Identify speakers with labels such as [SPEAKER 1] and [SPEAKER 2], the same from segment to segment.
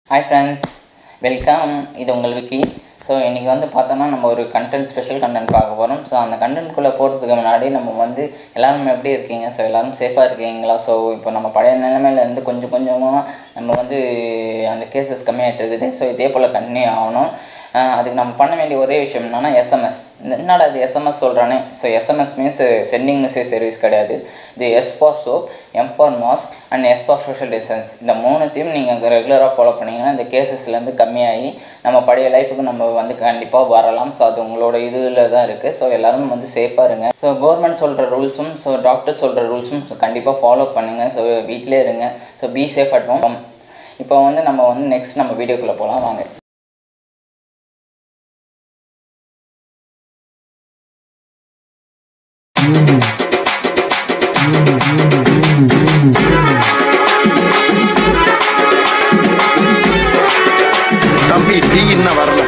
[SPEAKER 1] hi friends welcome இது உங்கள் Vicky so இன்றைக்கி வந்து பார்த்தோன்னா நம்ம ஒரு கண்டென்ட் ஸ்பெஷல் கண்டென்ட் பார்க்க போகிறோம் ஸோ அந்த கண்டென்ட்குள்ளே போகிறதுக்கு முன்னாடி நம்ம வந்து எல்லாரும் எப்படி இருக்கீங்க ஸோ எல்லாரும் சேஃபாக இருக்கீங்களா ஸோ இப்போ நம்ம பழைய நிலைமையில இருந்து கொஞ்சம் கொஞ்சமாக நம்ம வந்து அந்த கேசஸ் கம்மியாகிட்டு இருக்குது ஸோ இதே போல் கண்டினியூ ஆகணும் ஆஹ் அதுக்கு நம்ம பண்ண வேண்டிய ஒரே விஷயம் என்னன்னா எஸ்எம்எஸ் என்னடா இது எஸ்எம்எஸ் சொல்கிறானே so SMS means sending message service கிடையாது இது S for soap M for mask and S for social distance இந்த மூணுத்தையும் நீங்கள் ரெகுலராக ஃபாலோ பண்ணீங்கன்னா இந்த கேசஸ்லேருந்து கம்மியாகி நம்ம பழைய லைஃபுக்கு நம்ம வந்து கண்டிப்பாக வரலாம் ஸோ அது உங்களோட இதில் தான் இருக்குது ஸோ எல்லாரும் வந்து சேஃபாக இருங்க ஸோ கவர்மெண்ட் சொல்கிற ரூல்ஸும் ஸோ டாக்டர் சொல்கிற ரூல்ஸும் கண்டிப்பாக ஃபாலோ பண்ணுங்கள் ஸோ வீட்டிலே இருங்க so be safe at home இப்போ வந்து நம்ம வந்து நெக்ஸ்ட் நம்ம வீடியோக்குள்ளே போகலாம் வாங்க
[SPEAKER 2] தம்பி டீ இன்னும் வரல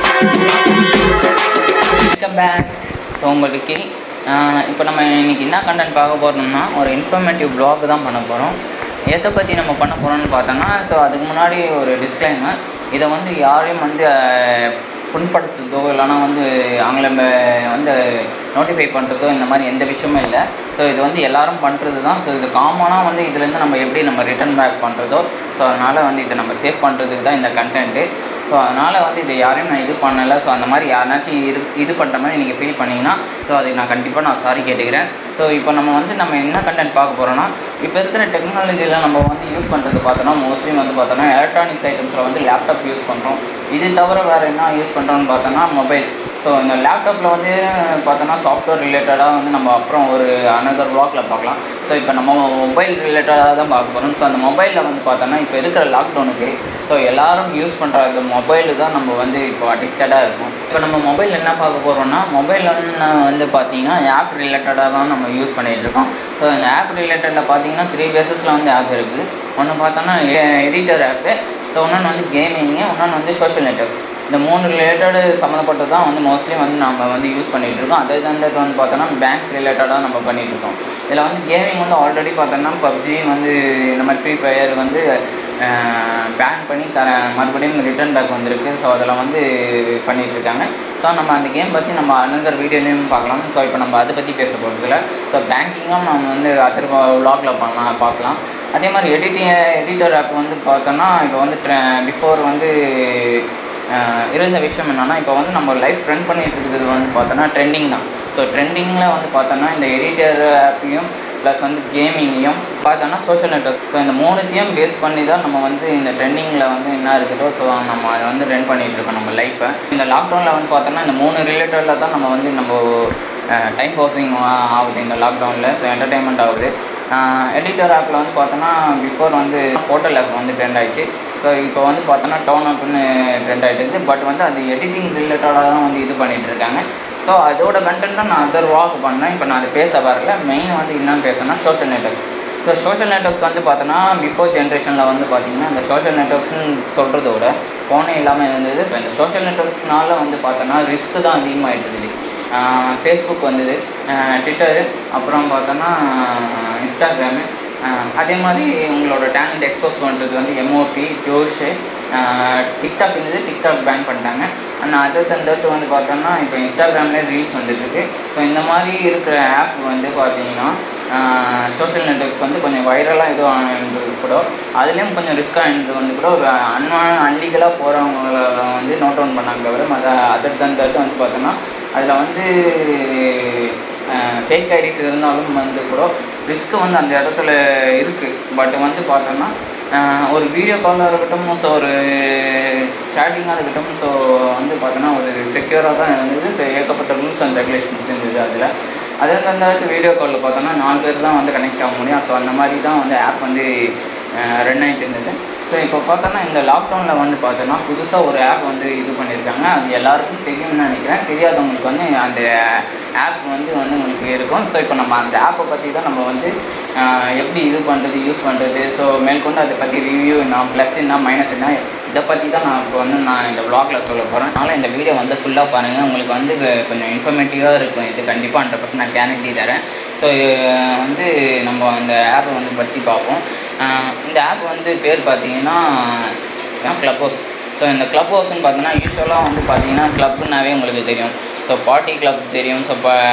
[SPEAKER 1] வெல்கம் பேக் ஸோ உங்களுக்கு இப்போ நம்ம இன்னைக்கு என்ன கண்டென்ட் பார்க்க போகிறோம்னா ஒரு இன்ஃபர்மேட்டிவ் vlog தான் பண்ண போகிறோம் எதை பற்றி நம்ம பண்ண போகிறோம்னு பார்த்தோம்னா ஸோ அதுக்கு முன்னாடி ஒரு டிஸ்க்ளைமர் இதை வந்து யாரையும் வந்து அஹ், புண்படுத்துறதோ இல்லைன்னா வந்து அவங்கள ம- வந்து நோட்டிஃபை பண்ணுறதோ இந்த மாதிரி எந்த விஷயமும் இல்லை ஸோ இது வந்து எல்லாரும் பண்ணுறது தான் ஸோ இது காமனாக வந்து இதுலேருந்து நம்ம எப்படி நம்ம ரிட்டர்ன் பேக் பண்ணுறதோ ஸோ அதனால் வந்து இதை நம்ம சேவ் பண்ணுறதுக்கு தான் இந்த கண்டென்ட்டு ஸோ அதனால் வந்து இதை யாரையும் நான் இது பண்ணலை ஸோ அந்த மாதிரி யாருனாச்சும் இது இது பண்ணுற மாதிரி நீங்கள் ஃபீல் பண்ணீங்கன்னா ஸோ அதுக்கு நான் கண்டிப்பாக நான் சாரி கேட்டுக்கிறேன் ஸோ இப்போ நம்ம வந்து நம்ம என்ன கண்டென்ட் பார்க்க போகிறோம்னா இப்போ இருக்கிற டெக்னாலஜியில் நம்ம வந்து யூஸ் பண்ணுறது பார்த்தோன்னா மோஸ்ட்லி வந்து பார்த்தோன்னா எலக்ட்ரானிக்ஸ் ஐட்டம்ஸில் வந்து லேப்டாப் யூஸ் பண்ணுறோம் இது தவிர வேறு என்ன யூஸ் பண்ணுறோம்னு பார்த்தோன்னா மொபைல் ஸோ இந்த லேப்டாப்பில் வந்து பார்த்தோன்னா சாஃப்ட்வேர் ரிலேட்டடாக வந்து நம்ம அப்புறம் ஒரு அனதர் வ்ளாகில் பார்க்கலாம் ஸோ இப்போ நம்ம மொபைல் ரிலேட்டடாக தான் பார்க்க போகிறோம் ஸோ அந்த மொபைலில் வந்து பார்த்தோன்னா இப்போ இருக்கிற லாக்டவுனுக்கு ஸோ எல்லாரும் யூஸ் பண்ணுற அந்த மொபைலு தான் நம்ம வந்து இப்போ அடிக்டடாக இருக்கும் இப்போ நம்ம மொபைல் என்ன பார்க்க போகிறோம்னா மொபைல் வந்து பார்த்தீங்கன்னா ஆப் ரிலேட்டடாக தான் நம்ம யூஸ் பண்ணிகிட்டு இருக்கோம் ஸோ இந்த ஆப் ரிலேட்டடில் பார்த்தீங்கன்னா த்ரீ பேசஸில் வந்து ஆப் இருக்குது ஒன்று பார்த்தோன்னா எடிட்டர் ஆப்பு ஸோ இன்னொன்று வந்து கேமிங்கு இன்னொன்று வந்து சோஷியல் நெட்ஒர்க்ஸ் இந்த மூணு ரிலேட்டடு சம்மந்தப்பட்டது தான் வந்து மோஸ்ட்லி வந்து நம்ம வந்து யூஸ் பண்ணிகிட்டு இருக்கோம் அதே தந்துட்டு வந்து பார்த்தோன்னா பேங்க் ரிலேட்டடாக நம்ம பண்ணிகிட்டு இருக்கோம் இதில் வந்து கேமிங் வந்து ஆல்ரெடி பார்த்தோன்னா பப்ஜி வந்து இந்த மாதிரி ஃப்ரீ ஃபயர் வந்து பேன் பண்ணி தர மறுபடியும் ரிட்டர்ன் பேக் வந்திருக்கு ஸோ அதில் வந்து பண்ணிட்டு இருக்காங்க ஸோ நம்ம அந்த கேம் பற்றி நம்ம அனந்தர் வீடியோலையும் பார்க்கலாம் ஸோ இப்போ நம்ம அதை பற்றி பேச போகிறதில்ல ஸோ பேங்கிங்கும் நம்ம வந்து அதர் vlogல பண்ணலாம் பார்க்கலாம் அதே மாதிரி எடிட்டிங் எடிட்டர் ஆப் வந்து பார்த்தோன்னா இப்போ வந்து பிஃபோர் வந்து ஆஹ் இருந்த விஷயம் என்னென்னா இப்போ வந்து நம்ம லைஃப் ரன் பண்ணிட்டு இருக்கிறது வந்து பார்த்தோன்னா ட்ரெண்டிங் தான் ஸோ ட்ரெண்டிங்கில் வந்து பார்த்தோன்னா இந்த எடிட்டர் ஆப்பையும் ப்ளஸ் வந்து கேமிங்கையும் பார்த்தோன்னா சோஷியல் நெட்ஒர்க் ஸோ இந்த மூணுத்தையும் பேஸ் பண்ணி தான் நம்ம வந்து இந்த ட்ரெண்டிங்கில் வந்து என்ன இருக்குதோ ஸோ நம்ம அதை வந்து ரன் பண்ணிட்டு இருக்கோம் நம்ம லைஃப்பை இந்த லாக்டவுனில் வந்து பார்த்தோன்னா இந்த மூணு ரிலேட்டடில் தான் நம்ம வந்து நம்ம டைம் பாசிங் ஆகுது இந்த லாக்டவுனில் ஸோ என்டர்டைன்மெண்ட் ஆகுது எடிட்டர் ஆப்பில் வந்து பார்த்தோன்னா பிஃபோர் வந்து ஹோட்டல் ஆப் வந்து ட்ரெண்ட் ஆயிடுச்சு ஸோ இப்போ வந்து பார்த்தோன்னா டவுன் ஆப்னு ட்ரெண்ட் ஆகிட்டு இருக்குது பட் வந்து அது எடிட்டிங் ரிலேட்டடாக தான் வந்து இது பண்ணிட்டு இருக்காங்க ஸோ அதோட கண்டென்ட்டை நான் அதர் வாக் பண்ணேன் இப்போ நான் அதை பேச வரல மெயின் வந்து என்னன்னு பேசணும்னா social networks so social networks வந்து பார்த்தோன்னா பிஃபோர் ஜென்ரேஷனில் வந்து பார்த்தீங்கன்னா இந்த சோஷியல் நெட்ஒர்க்ஸ்னு சொல்கிறத விட ஃபோனே இல்லாமல் இருந்தது இப்போ இந்த சோஷியல் நெட்ஒர்க்ஸ்னால வந்து பார்த்தோன்னா ரிஸ்க் தான் அதிகமாகிட்டு இருக்குது ஃபேஸ்புக் வந்தது ட்விட்டரு அப்புறம் பார்த்தோன்னா இன்ஸ்டாகிராமு அதே மாதிரி உங்களோட டேலண்ட் எக்ஸ்போஸ் பண்ணுறது வந்து எம்ஓபி ஜோஷு டிக்டாக் இருந்தது டிக்டாக் பேன் பண்ணிட்டாங்க அண்ட் அதை தந்துட்டு வந்து பார்த்தோம்னா இப்போ இன்ஸ்டாகிராம்லேயே ரீல்ஸ் வந்துட்டுருக்கு ஸோ இந்த மாதிரி இருக்கிற ஆப் வந்து பார்த்தீங்கன்னா சோஷியல் நெட்ஒர்க்ஸ் வந்து கொஞ்சம் வைரலாக இது ஆனது கூட அதுலேயும் கொஞ்சம் ரிஸ்க்காக இருந்தது வந்து கூட ஒரு அன்வா அன்லீகலாக போகிறவங்கள வந்து நோட் டவுன் பண்ணாங்க தவிர மற்ற அதர் தந்துட்டு வந்து பார்த்தோன்னா அதில் வந்து ஃபேக் ஐடிஸ் இருந்தாலும் வந்து கூட ரிஸ்க்கு வந்து அந்த இடத்துல இருக்குது பட் வந்து பார்த்தோன்னா ஆஹ் ஒரு வீடியோ காலாக இருக்கட்டும் ஸோ ஒரு சேட்டிங்காக இருக்கட்டும் ஸோ வந்து பார்த்தோன்னா ஒரு செக்யூராக தான் இருந்தது ஸோ ஏகப்பட்ட ரூல்ஸ் அண்ட் ரெகுலேஷன்ஸ் இருந்தது அதில் அதே தந்தாட்டு வீடியோ காலில் பார்த்தோன்னா நாலு பேர் தான் வந்து கனெக்ட் ஆக முடியும் ஸோ அந்த மாதிரி தான் வந்து ஆப் வந்து ரன் ஆகிட்டு இருந்தது ஸோ இப்போ பார்த்தோன்னா இந்த லாக்டவுனில் வந்து பார்த்தோன்னா புதுசாக ஒரு ஆப் வந்து இது பண்ணியிருக்காங்க அது எல்லாருக்கும் தெரியும்னு நினைக்கிறேன் தெரியாதவங்களுக்கு வந்து அந்த ஆப் வந்து வந்து உங்களுக்கு இருக்கும் ஸோ இப்போ நம்ம அந்த ஆப்பை பற்றி தான் நம்ம வந்து ஆஹ் எப்படி இது பண்ணுறது யூஸ் பண்ணுறது ஸோ மேற்கொண்டு அதை பற்றி ரிவ்யூ என்ன ப்ளஸ் என்ன மைனஸ் என்ன இதை பற்றி தான் நான் இப்போ வந்து நான் இந்த vlogல சொல்ல போகிறேன் அதனால் இந்த வீடியோ வந்து ஃபுல்லாக பாருங்கள் உங்களுக்கு வந்து இது கொஞ்சம் இன்ஃபர்மேட்டிவாக இருக்கும் இது கண்டிப்பாக ஹண்ட்ரட் பர்சன்ட் நான் கேரண்டி தரேன் ஸோ வந்து நம்ம அந்த ஆப்பை வந்து பற்றி பார்ப்போம் ஆஹ் இந்த ஆப் வந்து பேர் பார்த்தீங்கன்னா க்ளப் ஹவுஸ் ஸோ இந்த க்ளப் ஹவுஸ்னு பார்த்தோன்னா யூஸ்வலாக வந்து பார்த்தீங்கன்னா க்ளப்னாவே உங்களுக்கு தெரியும் ஸோ பார்ட்டி கிளப் தெரியும் ஸோ இப்போ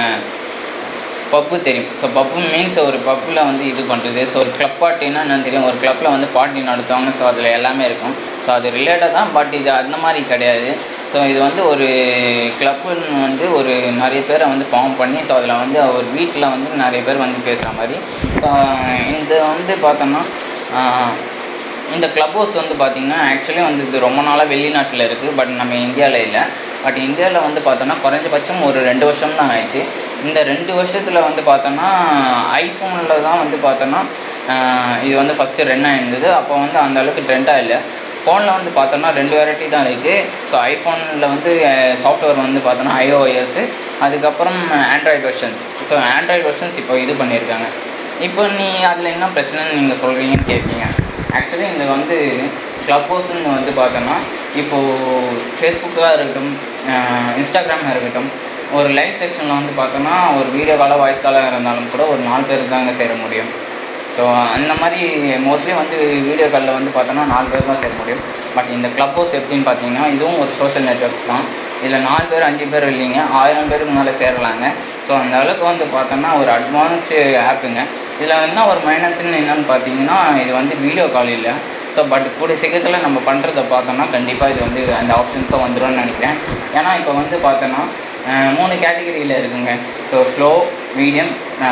[SPEAKER 1] பப்பு தெரியும் ஸோ பப்பு மீன்ஸ் ஒரு பப்பில் வந்து இது பண்ணுறது ஸோ ஒரு கிளப் பார்ட்டின்னா என்னன்னு தெரியும் ஒரு கிளப்பில் வந்து பார்ட்டி நடத்துவாங்க ஸோ அதில் எல்லாமே இருக்கும் ஸோ அது ரிலேட்டட் தான் பட் இது அந்த மாதிரி கிடையாது ஸோ இது வந்து ஒரு கிளப்புன்னு வந்து ஒரு நிறைய பேரை வந்து ஃபார்ம் பண்ணி ஸோ அதில் வந்து ஒரு வீட்டில் வந்து நிறைய பேர் வந்து பேசுகிற மாதிரி ஸோ இந்த வந்து பார்த்தோம்னா ஆஹ், இந்த க்ளப் ஹவுஸ் வந்து பார்த்திங்கன்னா ஆக்சுவலி வந்து இது ரொம்ப நாளாக வெளிநாட்டில் இருக்குது பட் நம்ம இந்தியாவில் இல்லை பட் இந்தியாவில் வந்து பார்த்தோன்னா குறைஞ்சபட்சம் ஒரு ரெண்டு வருஷம் தான் ஆயிடுச்சு இந்த ரெண்டு வருஷத்தில் வந்து பார்த்தோன்னா ஐஃபோனில் தான் வந்து பார்த்தோன்னா ஆஹ், இது வந்து ஃபஸ்ட்டு ரன் ஆயிருந்தது அப்போ வந்து அந்த அளவுக்கு ட்ரெண்டாக இல்லை ஃபோனில் வந்து பார்த்தோன்னா ரெண்டு வெரைட்டி தான் இருக்குது ஸோ ஐஃபோனில் வந்து சாஃப்ட்வேர் வந்து பார்த்தோன்னா ஐஓஎஸ் அதுக்கப்புறம் Android versions so Android versions இப்போ இது பண்ணியிருக்காங்க இப்போ நீ அதில் என்ன பிரச்சனைன்னு நீங்கள் சொல்கிறீங்கன்னு கேட்பீங்க ஆக்சுவலி இந்த வந்து க்ளப் ஹவுஸ்னு வந்து பார்த்தோன்னா இப்போது ஃபேஸ்புக்காக இருக்கட்டும் இன்ஸ்டாகிராமாக இருக்கட்டும் ஒரு லைவ் செக்ஷனில் வந்து பார்த்தோன்னா ஒரு வீடியோ காலாக வாய்ஸ் காலாக இருந்தாலும் கூட ஒரு நாலு பேருக்கு தாங்க சேர முடியும் ஸோ அந்த மாதிரி மோஸ்ட்லி வந்து வீடியோ காலில் வந்து பார்த்தோன்னா நாலு பேர் தான் சேர முடியும் பட் இந்த க்ளப் ஹவுஸ் எப்படின்னு பார்த்தீங்கன்னா இதுவும் ஒரு சோஷியல் நெட்ஒர்க்ஸ் தான் இதில் நாலு பேர் அஞ்சு பேர் இல்லைங்க ஆயிரம் பேருக்கு மேலே சேரலாங்க ஸோ அந்த அளவுக்கு வந்து பார்த்தோன்னா ஒரு அட்வான்ஸ்டு ஆப்புங்க இதில் என்ன ஒரு மைனஸ்ன்னு என்னன்னு பார்த்தீங்கன்னா இது வந்து வீடியோ கால் இல்லை ஸோ பட் கூடிய சீக்கிரத்தில் நம்ம பண்ணுறத பார்த்தோன்னா கண்டிப்பாக இது வந்து அந்த ஆப்ஷன்ஸும் வந்துரும்னு நினைக்கிறேன் ஏன்னா இப்போ வந்து பார்த்தோன்னா அஹ், மூணு கேட்டகரியில் இருக்குங்க so slow medium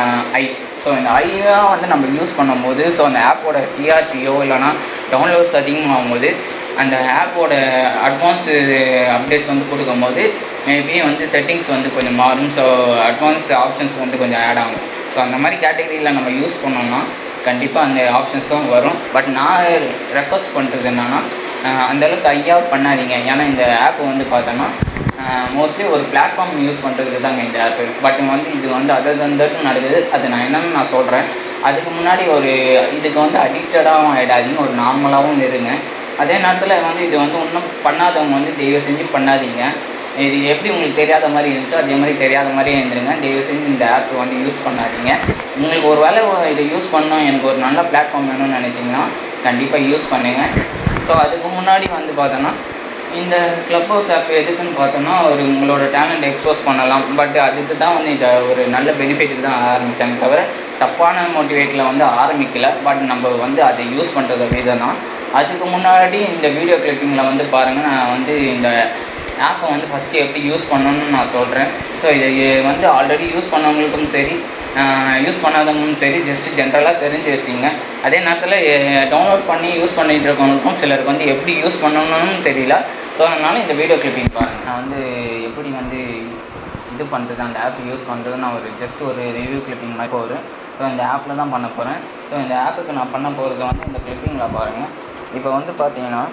[SPEAKER 1] high so இந்த ஐயாக வந்து நம்ம யூஸ் பண்ணும்போது ஸோ அந்த ஆப்போட டிஆர்டியோ இல்லைனா டவுன்லோட்ஸ் அதிகமாகும் போது அந்த ஆப்போட அட்வான்ஸு அப்டேட்ஸ் வந்து கொடுக்கும்போது மேபி வந்து செட்டிங்ஸ் வந்து கொஞ்சம் மாறும் ஸோ அட்வான்ஸ் ஆப்ஷன்ஸ் வந்து கொஞ்சம் ஆட் ஆகும் ஸோ அந்த மாதிரி கேட்டகரியில் நம்ம யூஸ் பண்ணோம்னா கண்டிப்பாக அந்த ஆப்ஷன்ஸும் வரும் பட் நான் ரெக்வஸ்ட் பண்ணுறது என்னென்னா அந்தளவுக்கு ஐயா பண்ணாதீங்க ஏன்னா இந்த ஆப் வந்து பார்த்தோன்னா மோஸ்ட்லி ஒரு பிளாட்ஃபார்ம் யூஸ் பண்ணுறதுக்கு தாங்க இந்த ஆப்பு பட் வந்து இது வந்து அதர் தந்தட்டு நடக்குது அது நான் என்னன்னு நான் சொல்கிறேன் அதுக்கு முன்னாடி ஒரு இதுக்கு வந்து அடிக்டடாகவும் ஆகிடாதீங்க ஒரு நார்மலாகவும் இருங்க அதே நேரத்தில் வந்து இது வந்து இன்னும் பண்ணாதவங்க வந்து தயவு செஞ்சு பண்ணாதீங்க இது எப்படி உங்களுக்கு தெரியாத மாதிரி இருந்துச்சோ அதே மாதிரி தெரியாத மாதிரியே இருந்துருங்க தயவு செஞ்சு இந்த ஆப் வந்து யூஸ் பண்ணாதீங்க உங்களுக்கு ஒரு வேளை இதை யூஸ் பண்ணணும் எனக்கு ஒரு நல்ல பிளாட்ஃபார்ம் வேணும்னு நினச்சிங்கன்னா கண்டிப்பாக யூஸ் பண்ணுங்கள் ஸோ அதுக்கு முன்னாடி வந்து பார்த்தோன்னா இந்த க்ளப் ஹவுஸ் ஆப் எதுக்குன்னு பார்த்தோன்னா ஒரு உங்களோட டேலண்ட் எக்ஸ்போஸ் பண்ணலாம் பட் அதுக்கு தான் வந்து இதை ஒரு நல்ல பெனிஃபிட்டுக்கு தான் ஆரம்பித்தாங்க தவிர தப்பான மோட்டிவேட்டில் வந்து ஆரம்பிக்கல பட் நம்ம வந்து அதை யூஸ் பண்ணுறது விதம் தான் அதுக்கு முன்னாடி இந்த வீடியோ கிளிப்பிங்கில் வந்து பாருங்கள் நான் வந்து இந்த ஆப்பை வந்து ஃபஸ்ட்டு எப்படி யூஸ் பண்ணணும்னு நான் சொல்கிறேன் ஸோ இதை வந்து ஆல்ரெடி யூஸ் பண்ணவங்களுக்கும் சரி யூஸ் பண்ணாதவங்களும் சரி ஜஸ்ட் ஜென்ரலாக தெரிஞ்சு வச்சுங்க அதே நேரத்தில் டவுன்லோட் பண்ணி யூஸ் பண்ணிகிட்டு இருக்கவங்களுக்கும் சிலருக்கு வந்து எப்படி யூஸ் பண்ணணும்னு தெரியல ஸோ அதனால் இந்த வீடியோ கிளிப்பிங் பாருங்கள் நான் வந்து எப்படி வந்து இது பண்ணுறது அந்த ஆப் யூஸ் பண்ணுறது நான் ஒரு ஜஸ்ட் ஒரு ரிவ்யூ கிளிப்பிங் மாதிரி போகிறேன் ஸோ இந்த ஆப்பில் தான் பண்ண போகிறேன் ஸோ இந்த ஆப்புக்கு நான் பண்ண போகிறது வந்து இந்த கிளிப்பிங்கில் பாருங்கள் இப்போ வந்து பார்த்தீங்கன்னா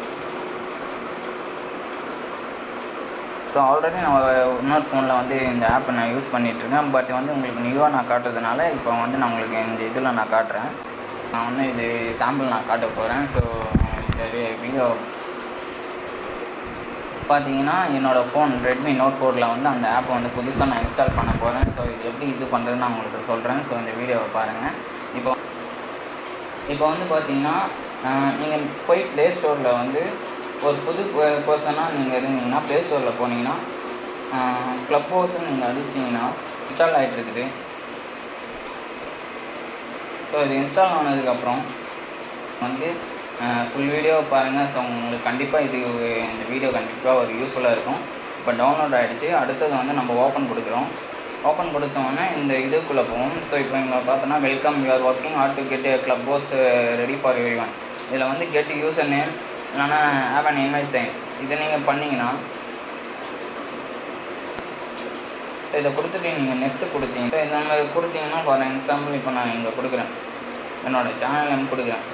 [SPEAKER 1] ஸோ ஆல்ரெடி நான் இன்னொரு ஃபோனில் வந்து இந்த ஆப்பை நான் யூஸ் பண்ணிகிட்ருக்கேன் பட் வந்து உங்களுக்கு நியூவாக நான் காட்டுறதுனால இப்போ வந்து நான் உங்களுக்கு இந்த இதில் நான் காட்டுறேன் நான் வந்து இது சாம்பிள் நான் காட்ட போகிறேன் ஸோ இந்த வீடியோ பார்த்தீங்கன்னா என்னோடய ஃபோன் ரெட்மி நோட் ஃபோரில் வந்து அந்த ஆப்பை வந்து புதுசாக நான் இன்ஸ்டால் பண்ண போகிறேன் ஸோ இது எப்படி இது பண்ணுறதுன்னு நான் உங்களுக்கு சொல்கிறேன் ஸோ இந்த வீடியோவை பாருங்கள் இப்போ இப்போ வந்து பார்த்தீங்கன்னா நீங்கள் போய் ப்ளே ஸ்டோரில் வந்து ஒரு புது பர்சனாக நீங்கள் இருந்தீங்கன்னா ப்ளே ஸ்டோரில் போனீங்கன்னா க்ளப் ஹவுஸ்ன்னு நீங்கள் அடிச்சிங்கன்னா இன்ஸ்டால் ஆகிட்டு இருக்குது ஸோ இது இன்ஸ்டால் ஆனதுக்கப்புறம் வந்து ஃபுல் வீடியோ பாருங்கள் ஸோ உங்களுக்கு கண்டிப்பாக இது இந்த வீடியோ கண்டிப்பாக ஒரு யூஸ்ஃபுல்லாக இருக்கும் இப்போ டவுன்லோட் ஆகிடுச்சு அடுத்தது வந்து நம்ம ஓப்பன் கொடுக்குறோம் ஓப்பன் கொடுத்தோன்னே இந்த இதுக்குள்ளே போவோம் ஸோ இப்போ இங்கே பார்த்தோன்னா welcome you're working hard to get Clubhouse ready for everyone இதில் வந்து கெட் யூசர் நேம் இல்லைனா ஹேவ் அன் இன்வைட் சைன் இதை நீங்கள் பண்ணிங்கன்னா ஸோ இதை கொடுத்துட்டு நீங்கள் நெக்ஸ்ட்டு கொடுத்தீங்க ஸோ இதை நம்ம கொடுத்தீங்கன்னா ஃபார் எக்ஸாம்பிள் இப்போ நான் இங்கே கொடுக்குறேன் என்னோடய சேனல் நேம் கொடுக்குறேன்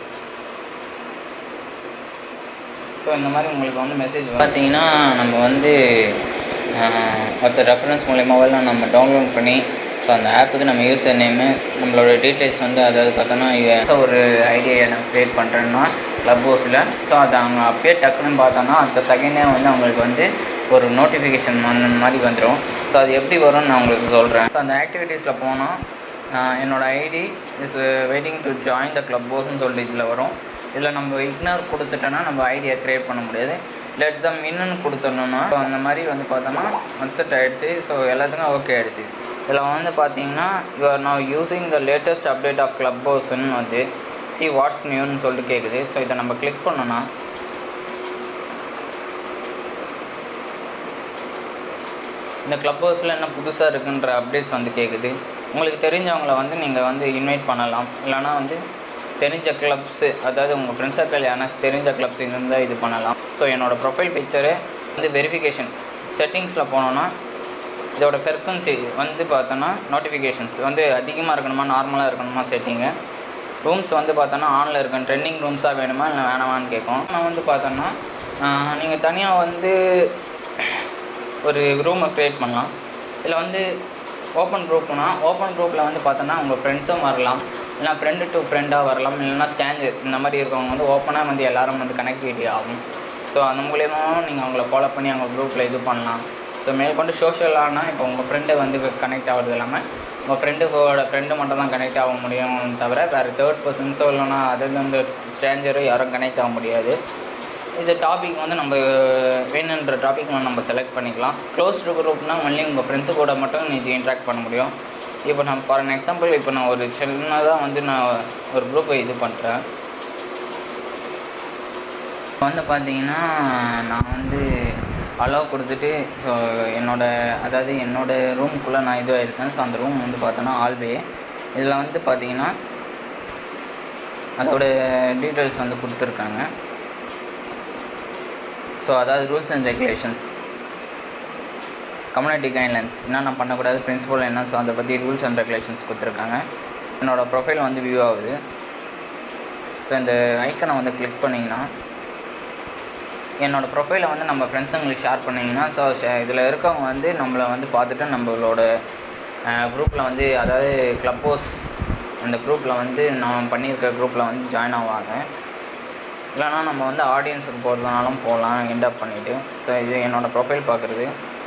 [SPEAKER 1] ஸோ இந்த மாதிரி உங்களுக்கு வந்து மெசேஜ் பார்த்தீங்கன்னா நம்ம வந்து மற்ற ரெஃபரன்ஸ் மூலியமாவெல் நம்ம டவுன்லோட் பண்ணி ஸோ அந்த ஆப்புக்கு நம்ம யூசர் நேமு நம்மளோட டீட்டெயில்ஸ் வந்து அதாவது பார்த்தோன்னா ஸோ ஒரு ஐடியா நான் க்ரியேட் பண்ணுறேன்னா க்ளப் ஹவுஸில் ஸோ அதை அவங்க அப்பயே டக்குன்னு பார்த்தோன்னா அடுத்த செகண்டே வந்து அவங்களுக்கு வந்து ஒரு நோட்டிஃபிகேஷன் அந்த மாதிரி வந்துடும் ஸோ அது எப்படி வரும்னு நான் உங்களுக்கு சொல்கிறேன் ஸோ அந்த ஆக்டிவிட்டீஸில் போனால் என்னோடய ID is waiting to join the club ஹவுஸ்னு சொல்லிட்டு இதில் வரும் இதில் நம்ம இக்னோர் கொடுத்துட்டோன்னா நம்ம ஐடியா க்ரியேட் பண்ண முடியாது லெட் தம் இன்னுன்னு கொடுத்துடணும்னா so அந்த மாதிரி வந்து பார்த்தோன்னா ஒன்செட் ஆகிடுச்சு ஸோ எல்லாத்துக்கும் ஓகே ஆகிடுச்சு இதில் வந்து பார்த்தீங்கன்னா you are now using the latest update of club ஹவுஸ்ன்னு வந்து சி வாட்ஸ் நியூன்னு சொல்லிட்டு கேட்குது ஸோ இதை நம்ம கிளிக் பண்ணோன்னா இந்த க்ளப் ஹவுஸில் என்ன புதுசாக இருக்குன்ற அப்டேட்ஸ் வந்து கேட்குது உங்களுக்கு தெரிஞ்சவங்கள வந்து நீங்கள் வந்து இன்வைட் பண்ணலாம் இல்லைனா வந்து தெரிஞ்ச கிளப்ஸு அதாவது உங்கள் ஃப்ரெண்ட்ஸ் சர்க்கிள் யாரா தெரிஞ்ச கிளப்ஸ் இருந்தால் இது பண்ணலாம் ஸோ என்னோடய ப்ரொஃபைல் பிக்சரு வந்து வெரிஃபிகேஷன் செட்டிங்ஸில் போனோன்னா இதோட ஃப்ரெக்வன்சி வந்து பார்த்தோன்னா நோட்டிஃபிகேஷன்ஸ் வந்து அதிகமாக இருக்கணுமா நார்மலாக இருக்கணுமா செட்டிங்கு ரூம்ஸ் வந்து பார்த்தோன்னா ஆனில் இருக்கும் ட்ரெண்டிங் ரூம்ஸாக வேணுமா இல்லை வேணாமான்னு கேட்கும் நான் வந்து பார்த்தோன்னா நீங்கள் தனியாக வந்து ஒரு ரூமை க்ரியேட் பண்ணலாம் இதில் வந்து ஓப்பன் குரூப்னா ஓப்பன் குரூப்பில் வந்து பார்த்தோன்னா உங்கள் ஃப்ரெண்ட்ஸும் வரலாம் இல்லைனா ஃப்ரெண்டு டு ஃப்ரெண்டாக வரலாம் இல்லைனா ஸ்கேஞ்சர் இந்த மாதிரி இருக்கவங்க வந்து ஓப்பனாக வந்து எல்லாரும் வந்து கனெக்டிவிட்டி ஆகும் ஸோ அந்த மூலியமாகவும் நீங்கள் அவங்கள ஃபாலோ பண்ணி அவங்க குரூப்பில் இது பண்ணலாம் ஸோ மேற்கொண்டு சோஷியலானா இப்போ உங்கள் ஃப்ரெண்டு வந்து கனெக்ட் ஆகிறது இல்லாமல் உங்கள் ஃப்ரெண்டுக்கோட ஃப்ரெண்டு மட்டும் தான் கனெக்ட் ஆக முடியும் தவிர வேறு தேர்ட் பர்சன்ஸோ இல்லைனா அதர் வந்து ஸ்ட்ரேஞ்சரோ யாரும் கனெக்ட் ஆக முடியாது இது டாபிக் வந்து நம்ம வேணுன்ற டாபிக் நம்ம செலக்ட் பண்ணிக்கலாம் க்ளோஸ் குரூப்னா ஒன்லி உங்கள் ஃப்ரெண்ட்ஸு கூட மட்டும் இது இன்ட்ராக்ட் பண்ண முடியும் இப்போ நான் ஃபார் அன் எக்ஸாம்பிள் இப்போ நான் ஒரு சின்னதாக வந்து நான் ஒரு குரூப்பை இது பண்ணுறேன் வந்து பார்த்தீங்கன்னா நான் வந்து அலோவ் கொடுத்துட்டு ஸோ என்னோட அதாவது என்னோட ரூம்குள்ளே நான் இதுவாக இருக்கேன் ஸோ அந்த ரூம் வந்து பார்த்தோன்னா ஆல்வே இதில் வந்து பார்த்தீங்கன்னா அதோட டீட்டெயில்ஸ் வந்து கொடுத்துருக்காங்க ஸோ அதாவது rules and regulations community guidelines என்னென்ன பண்ணக்கூடாது பிரின்சிபல் என்ன ஸோ அதை பற்றி ரூல்ஸ் அண்ட் ரெகுலேஷன்ஸ் கொடுத்துருக்காங்க என்னோடய ப்ரொஃபைல் வந்து வியூ ஆகுது ஸோ இந்த ஐக்கனை வந்து கிளிக் பண்ணிங்கன்னா என்னோடய ப்ரொஃபைலை வந்து நம்ம ஃப்ரெண்ட்ஸுங்களுக்கு ஷேர் பண்ணிங்கன்னா ஸோ இதில் இருக்கவங்க வந்து நம்மளை வந்து பார்த்துட்டு நம்மளோட குரூப்பில் வந்து அதாவது க்ளப் ஹவுஸ் அந்த குரூப்பில் வந்து நான் பண்ணியிருக்க குரூப்பில் வந்து ஜாயின் ஆவாங்க இல்லைனா நம்ம வந்து ஆடியன்ஸுக்கு போகிறதுனாலும் போகலாம் எண்ட் அப் பண்ணிவிட்டு ஸோ இது என்னோடய ப்ரொஃபைல் பார்க்குறது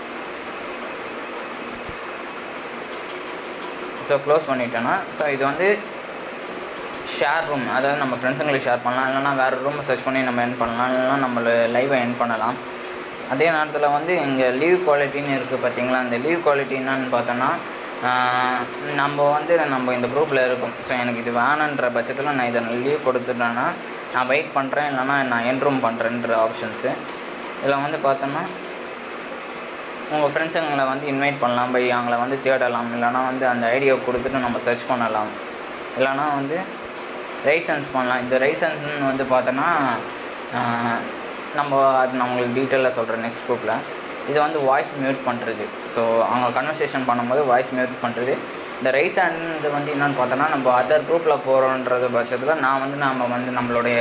[SPEAKER 1] ஸோ க்ளோஸ் பண்ணிட்டேன்னா ஸோ இது வந்து ஷேர் ரூம் அதாவது நம்ம ஃப்ரெண்ட்ஸுங்களுக்கு ஷேர் பண்ணலாம் இல்லைனா வேறு ரூமை சர்ச் பண்ணி நம்ம என் பண்ணலாம் இல்லைனா நம்மளை லைவை என் பண்ணலாம் அதே நேரத்தில் வந்து இங்கே லீவ் குவாலிட்டின்னு இருக்குது பார்த்தீங்களா அந்த லீவ் குவாலிட்டி என்னன்னு பார்த்தோன்னா நம்ம வந்து நம்ம இந்த குரூப்பில் இருக்கோம் ஸோ எனக்கு இது வேணுன்ற பட்சத்தில் நான் இதை லீவ் கொடுத்துட்டேன்னா நான் வெயிட் பண்ணுறேன் இல்லைனா நான் என் ரூம் பண்ணுறேன்ற ஆப்ஷன்ஸு இதில் வந்து பார்த்தோன்னா உங்கள் ஃப்ரெண்ட்ஸுங்களை வந்து இன்வைட் பண்ணலாம் பை அவங்கள வந்து தேடலாம் இல்லைனா வந்து அந்த ஐடியாவை கொடுத்துட்டு நம்ம சர்ச் பண்ணலாம் இல்லைனா வந்து ரைசன்ஸ் பண்ணலாம் இந்த ரைசன்ஸ்னு வந்து பார்த்தோன்னா நம்ம அது நான் உங்களுக்கு டீட்டெயிலாக சொல்கிறேன் நெக்ஸ்ட் குரூப்பில் இது வந்து வாய்ஸ் மியூட் பண்ணுறது ஸோ அவங்க கன்வர்சேஷன் பண்ணும்போது வாய்ஸ் மியூட் பண்ணுறது இந்த ரைஸ் ஹேண்ட் வந்து என்னென்னு பார்த்தோன்னா நம்ம அதர் குரூப்பில் போகிறோன்றது பட்சத்தில் நான் வந்து நம்ம வந்து நம்மளுடைய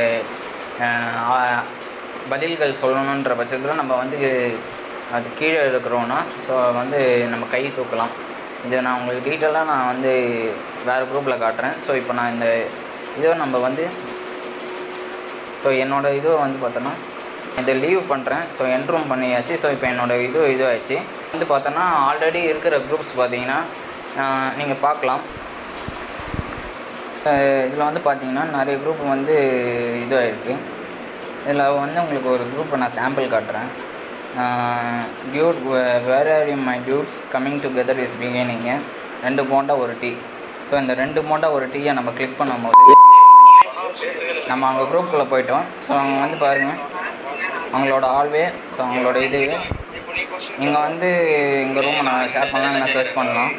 [SPEAKER 1] பதில்கள் சொல்லணுன்ற பட்சத்தில் நம்ம வந்து அது கீழே இருக்கிறோன்னா ஸோ வந்து நம்ம கை தூக்கலாம் இதை நான் உங்களுக்கு டீட்டெயிலாக நான் வந்து வேறு குரூப்பில் காட்டுறேன் ஸோ இப்போ நான் இந்த இதை நம்ம வந்து ஸோ என்னோடய இது வந்து பார்த்தோன்னா இதை லீவ் பண்ணுறேன் ஸோ என்ட்ரூம் பண்ணியாச்சு ஸோ இப்போ என்னோடய இது இதுவாகிடுச்சு வந்து பார்த்தோன்னா ஆல்ரெடி இருக்கிற குரூப்ஸ் பார்த்தீங்கன்னா நீங்கள் பார்க்கலாம் இதில் வந்து பார்த்தீங்கன்னா நிறைய குரூப் வந்து இதுவாகிருக்கு இதில் வந்து உங்களுக்கு ஒரு குரூப்பை நான் சாம்பிள் காட்டுறேன் dude where are you my dudes coming together is beginning ரெண்டு போண்டா ஒரு டீ ஸோ இந்த ரெண்டு போண்டா ஒரு டீயை நம்ம கிளிக் பண்ணும்போது நம்ம அவங்க குரூப்புக்குள்ளே போயிட்டோம் ஸோ அவங்க வந்து பாருங்கள் அவங்களோட ஆல்வே ஸோ அவங்களோட இது இங்கே வந்து எங்கள் ரூமை நான் ஷேர் பண்ணலாம் இல்லை சர்ச் பண்ணலாம்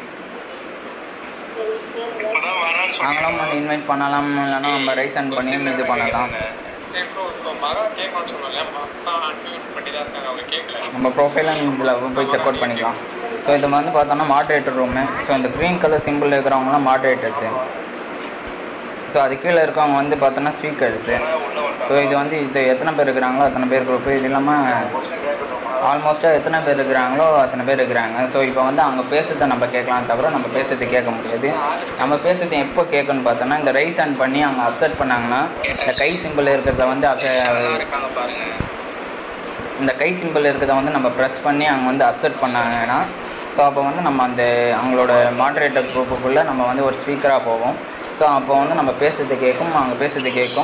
[SPEAKER 1] அவங்களாம் வந்து இன்வைட் பண்ணலாம் இல்லைன்னா நம்ம ரைசன் பண்ணி இது பண்ணலாம்
[SPEAKER 3] சரி ப்ரோ இப்போ மகா கேட்கணும்னு சொன்னோம்ல மகா அன்மியூட் பண்ணி தான் இருக்காங்க அவங்க கேட்கல
[SPEAKER 1] நம்ம ப்ரொஃபைலும் இதில் போய் செக் அவுட் பண்ணிக்கலாம் ஸோ இது வந்து பார்த்தோன்னா மாட்ரேட்டர் ரூமு ஸோ இந்த க்ரீன் கலர் சிம்பிள் இருக்கிறவங்களாம் மாட்ரேட்டர்ஸு ஸோ அது கீழே இருக்கவங்க வந்து பார்த்தோன்னா ஸ்பீக்கர்ஸு ஸோ இது வந்து இது எத்தனை பேர் இருக்கிறாங்களோ அத்தனை பேர் குரூப்பு இது இல்லாமல் ஆல்மோஸ்ட்டாக எத்தனை பேர் இருக்கிறாங்களோ அத்தனை பேர் இருக்கிறாங்க ஸோ இப்போ வந்து அவங்க பேசுறதை நம்ம கேட்கலாம் தவிர நம்ம பேசுறது கேட்க முடியாது நம்ம பேசுறது எப்போ கேட்கணும்னு பார்த்தோன்னா இந்த ரைஸ் ஆன் பண்ணி அவங்க அப்செட் பண்ணாங்கன்னா இந்த கை சிம்பிள் இருக்கிறத வந்து அக்க-
[SPEAKER 3] இருக்காங்க பாருங்க
[SPEAKER 1] இந்த கை சிம்பிள் இருக்கிறத வந்து நம்ம ப்ரெஸ் பண்ணி அவங்க வந்து அப்செட் பண்ணாங்கன்னா ஸோ அப்போ வந்து நம்ம அந்த அவங்களோட மாடரேட்டர் குரூப்புக்குள்ளே நம்ம வந்து ஒரு ஸ்பீக்கராக போவோம் ஸோ அப்போ வந்து நம்ம பேசுறது கேட்கும் அவங்க பேசுறது கேட்கும்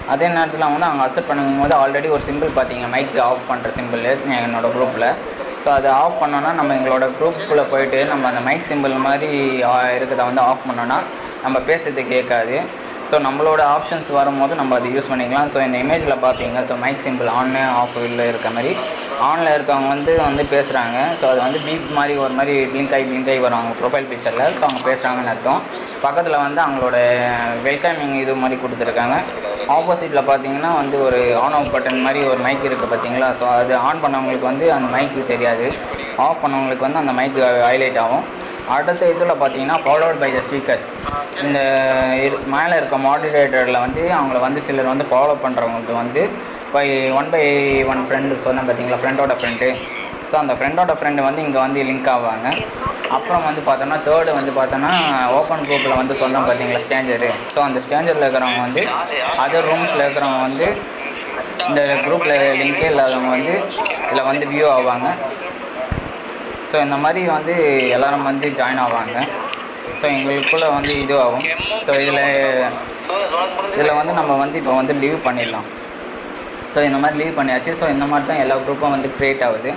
[SPEAKER 1] அதே நேரத்தில் வந்து அவங்க அக்செப்ட் பண்ணும்போது ஆல்ரெடி ஒரு சிம்பிள் பார்த்தீங்க மைக் ஆஃப் பண்ணுற சிம்பிள் என்னோட குரூப்பில் ஸோ அதை ஆஃப் பண்ணோன்னா நம்ம எங்களோட குரூப்புக்குள்ளே போயிட்டு நம்ம அந்த மைக் சிம்பிள் மாதிரி ஆ, இருக்கிறத வந்து ஆஃப் பண்ணோன்னா நம்ம பேசுறது கேட்காது ஸோ நம்மளோட ஆப்ஷன்ஸ் வரும்போது நம்ம அதை யூஸ் பண்ணிக்கலாம் ஸோ இந்த இமேஜில் பார்ப்பீங்க so mic symbol on off இல்லை இருக்க மாதிரி ஆனில் இருக்கவங்க வந்து வந்து பேசுகிறாங்க ஸோ அது வந்து பீப் மாதிரி ஒரு மாதிரி பிளிங்க் ஆகி பிளிங்க் ஆகி வரும் அவங்க ப்ரொஃபைல் பிக்சரில் ஸோ அவங்க பேசுகிறாங்கன்னு அர்த்தம் பக்கத்தில் வந்து அவங்களோட வெல்கமிங் இது மாதிரி கொடுத்துருக்காங்க ஆப்போசிட்டில் பார்த்தீங்கன்னா வந்து ஒரு ஆன் ஆஃப் பட்டன் மாதிரி ஒரு மைக் இருக்குது பார்த்தீங்களா ஸோ அது ஆன் பண்ணவங்களுக்கு வந்து அந்த மைக்கு தெரியாது ஆஃப் பண்ணவங்களுக்கு வந்து அந்த மைக் ஹைலைட் ஆகும் அடுத்த இதில் பார்த்தீங்கன்னா ஃபாலோட் பை த ஸ்பீக்கர்ஸ் இந்த இரு- மேலே இருக்க மாடிரேட்டரில் வந்து அவங்கள வந்து சிலர் வந்து ஃபாலோ பண்ணுறவங்களுக்கு வந்து by one by one friend சொன்னேன் பார்த்தீங்களா ஃப்ரெண்டோட ஃப்ரெண்டு ஸோ அந்த ஃப்ரெண்டோட ஃப்ரெண்டு வந்து இங்கே வந்து லிங்க் ஆவாங்க அப்புறம் வந்து பார்த்தோன்னா தேர்டு வந்து பார்த்தோன்னா ஓப்பன் குரூப்பில் வந்து சொன்னோம் பார்த்தீங்களா ஸ்டேஞ்சரு ஸோ அந்த ஸ்டேஞ்சரில் இருக்கிறவங்க வந்து அதர் ரூம்ஸில் இருக்கிறவங்க வந்து இந்த குரூப்பில் லிங்கே இல்லாதவங்க வந்து இதில் வந்து வியூ ஆவாங்க ஸோ இந்த மாதிரி வந்து எல்லாரும் வந்து ஜாயின் ஆவாங்க ஸோ எங்களுக்குள்ளே வந்து இது ஆகும் ஸோ இதில் இதில் வந்து நம்ம வந்து இப்போ வந்து லீவ் பண்ணிடலாம் ஸோ இந்த மாதிரி லீவ் பண்ணியாச்சு ஸோ இந்த மாதிரி தான் எல்லா குரூப்பும் வந்து க்ரியேட் ஆகுது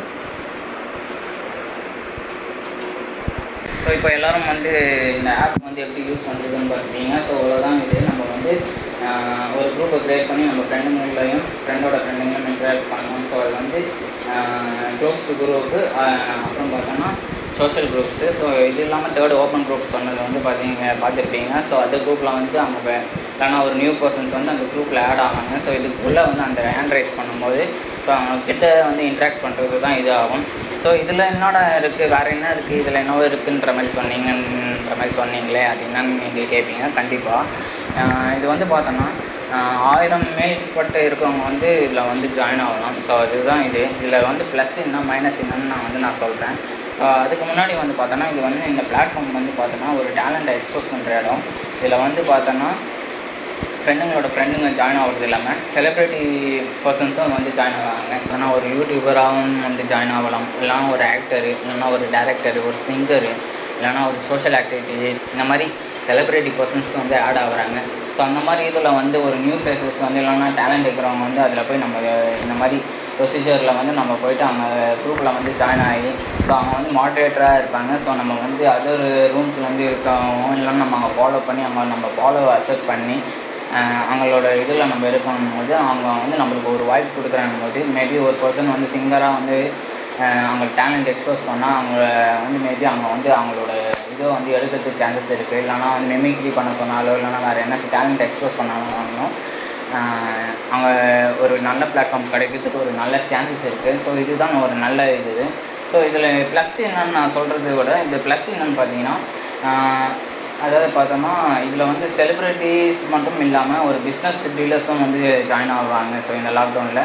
[SPEAKER 1] ஸோ இப்போ எல்லாரும் வந்து இந்த ஆப் வந்து எப்படி யூஸ் பண்ணுறதுன்னு பார்த்துட்டீங்க ஸோ அவ்வளோதான் இது நம்ம வந்து ஆஹ், ஒரு குரூப்பை க்ரியேட் பண்ணி நம்ம ஃப்ரெண்டுங்களையும் ஃப்ரெண்டோட ஃப்ரெண்டுங்களையும் இன்ட்ராக்ட் பண்ணலாம் ஸோ அது வந்து க்ளோஸ் டு குரூப்பு அப்புறம் பார்த்தோன்னா சோஷியல் குரூப்ஸு ஸோ இது இல்லாமல் தேர்ட் ஓப்பன் குரூப் சொன்னது வந்து பார்த்தீங்க பார்த்துருப்பீங்க ஸோ அந்த குரூப்பில் வந்து அவங்க வே- இல்லைன்னா ஒரு நியூ பர்சன்ஸ் வந்து அந்த குரூப்பில் ஆட் ஆகாங்க ஸோ இதுக்குள்ளே வந்து அந்த ஹேண்ட் ரைஸ் பண்ணும்போது ஸோ அவங்க கிட்ட வந்து இன்ட்ராக்ட் பண்ணுறது தான் இது ஆகும் ஸோ இதில் என்னோட இருக்குது வேறு என்ன இருக்குது இதில் என்னவோ இருக்குன்ற மாதிரி சொன்னீங்கன்ற மாதிரி சொன்னீங்களே அது என்னன்னு நீங்கள் கேட்பீங்க கண்டிப்பாக இது வந்து பார்த்தோன்னா ஆஹ் ஆயிரம் மேற்பட்டு இருக்கவங்க வந்து இதில் வந்து ஜாயின் ஆகலாம் ஸோ அதுதான் இது இதில் வந்து ப்ளஸ் என்ன மைனஸ் என்னன்னு நான் வந்து நான் சொல்கிறேன் அதுக்கு முன்னாடி வந்து பார்த்தோன்னா இது வந்து இந்த பிளாட்ஃபார்ம் வந்து பார்த்தோன்னா ஒரு டேலண்ட்டை எக்ஸ்போஸ் பண்ணுற இடம் இதில் வந்து பார்த்தோன்னா ஃப்ரெண்டுங்களோட ஃப்ரெண்டுங்க ஜாயின் ஆகிறது இல்லாமல் செலிப்ரிட்டி பர்சன்ஸும் வந்து ஜாயின் ஆவாங்க இல்லைனா ஒரு யூடியூபராகவும் வந்து ஜாயின் ஆகலாம் இல்லைனா ஒரு ஆக்டரு இல்லைனா ஒரு டேரக்டர் ஒரு சிங்கரு இல்லைனா ஒரு சோஷியல் ஆக்டிவிட்டீஸ் இந்த மாதிரி செலிப்ரிட்டி பர்சன்ஸ் வந்து ஆட் ஆகுறாங்க ஸோ அந்த மாதிரி இதில் வந்து ஒரு நியூ ஃபேஸஸ் வந்து இல்லைனா டேலண்ட் இருக்கிறவங்க வந்து அதில் போய் நம்ம இந்த மாதிரி ப்ரொசீஜரில் வந்து நம்ம போயிட்டு அவங்க குரூப்பில் வந்து ஜாயின் ஆகி ஸோ அவங்க வந்து மாட்ரேட்டராக இருப்பாங்க ஸோ நம்ம வந்து அதர் ரூம்ஸில் வந்து இருக்கவங்க இல்லைன்னா நம்ம அங்கே ஃபாலோ பண்ணி அவங்க நம்ம ஃபாலோ அக்செப்ட் பண்ணி ஆஹ் அவங்களோட இதில் நம்ம இருக்கணும் போது அவங்க வந்து நம்மளுக்கு ஒரு வாய்ப்பு கொடுக்குறாங்க போது மேபி ஒரு பர்சன் வந்து சிங்கராக வந்து ஆஹ் அவங்க டேலண்ட் எக்ஸ்போஸ் பண்ணால் அவங்கள வந்து மேபி அவங்க வந்து அவங்களோட இதை வந்து எடுக்கிறதுக்கு சான்சஸ் இருக்குது இல்லைனா வந்து மெமிக்ரி பண்ண சொன்னாலோ இல்லைனா வேறு என்ன டேலண்ட் எக்ஸ்போஸ் பண்ணாலும் ஆஹ் அவங்க ஒரு நல்ல பிளாட்ஃபார்ம் கிடைக்கிறதுக்கு ஒரு நல்ல சான்சஸ் இருக்குது ஸோ இதுதான் ஒரு நல்ல இது ஸோ இதில் ப்ளஸ் என்னன்னு நான் சொல்கிறத விட இந்த ப்ளஸ் என்னன்னு பார்த்தீங்கன்னா ஆஹ் அதாவது பார்த்தோம்னா இதில் வந்து செலிப்ரிட்டிஸ் மட்டும் இல்லாமல் ஒரு பிஸ்னஸ் டீலர்ஸும் வந்து ஜாயின் ஆகுவாங்க ஸோ இந்த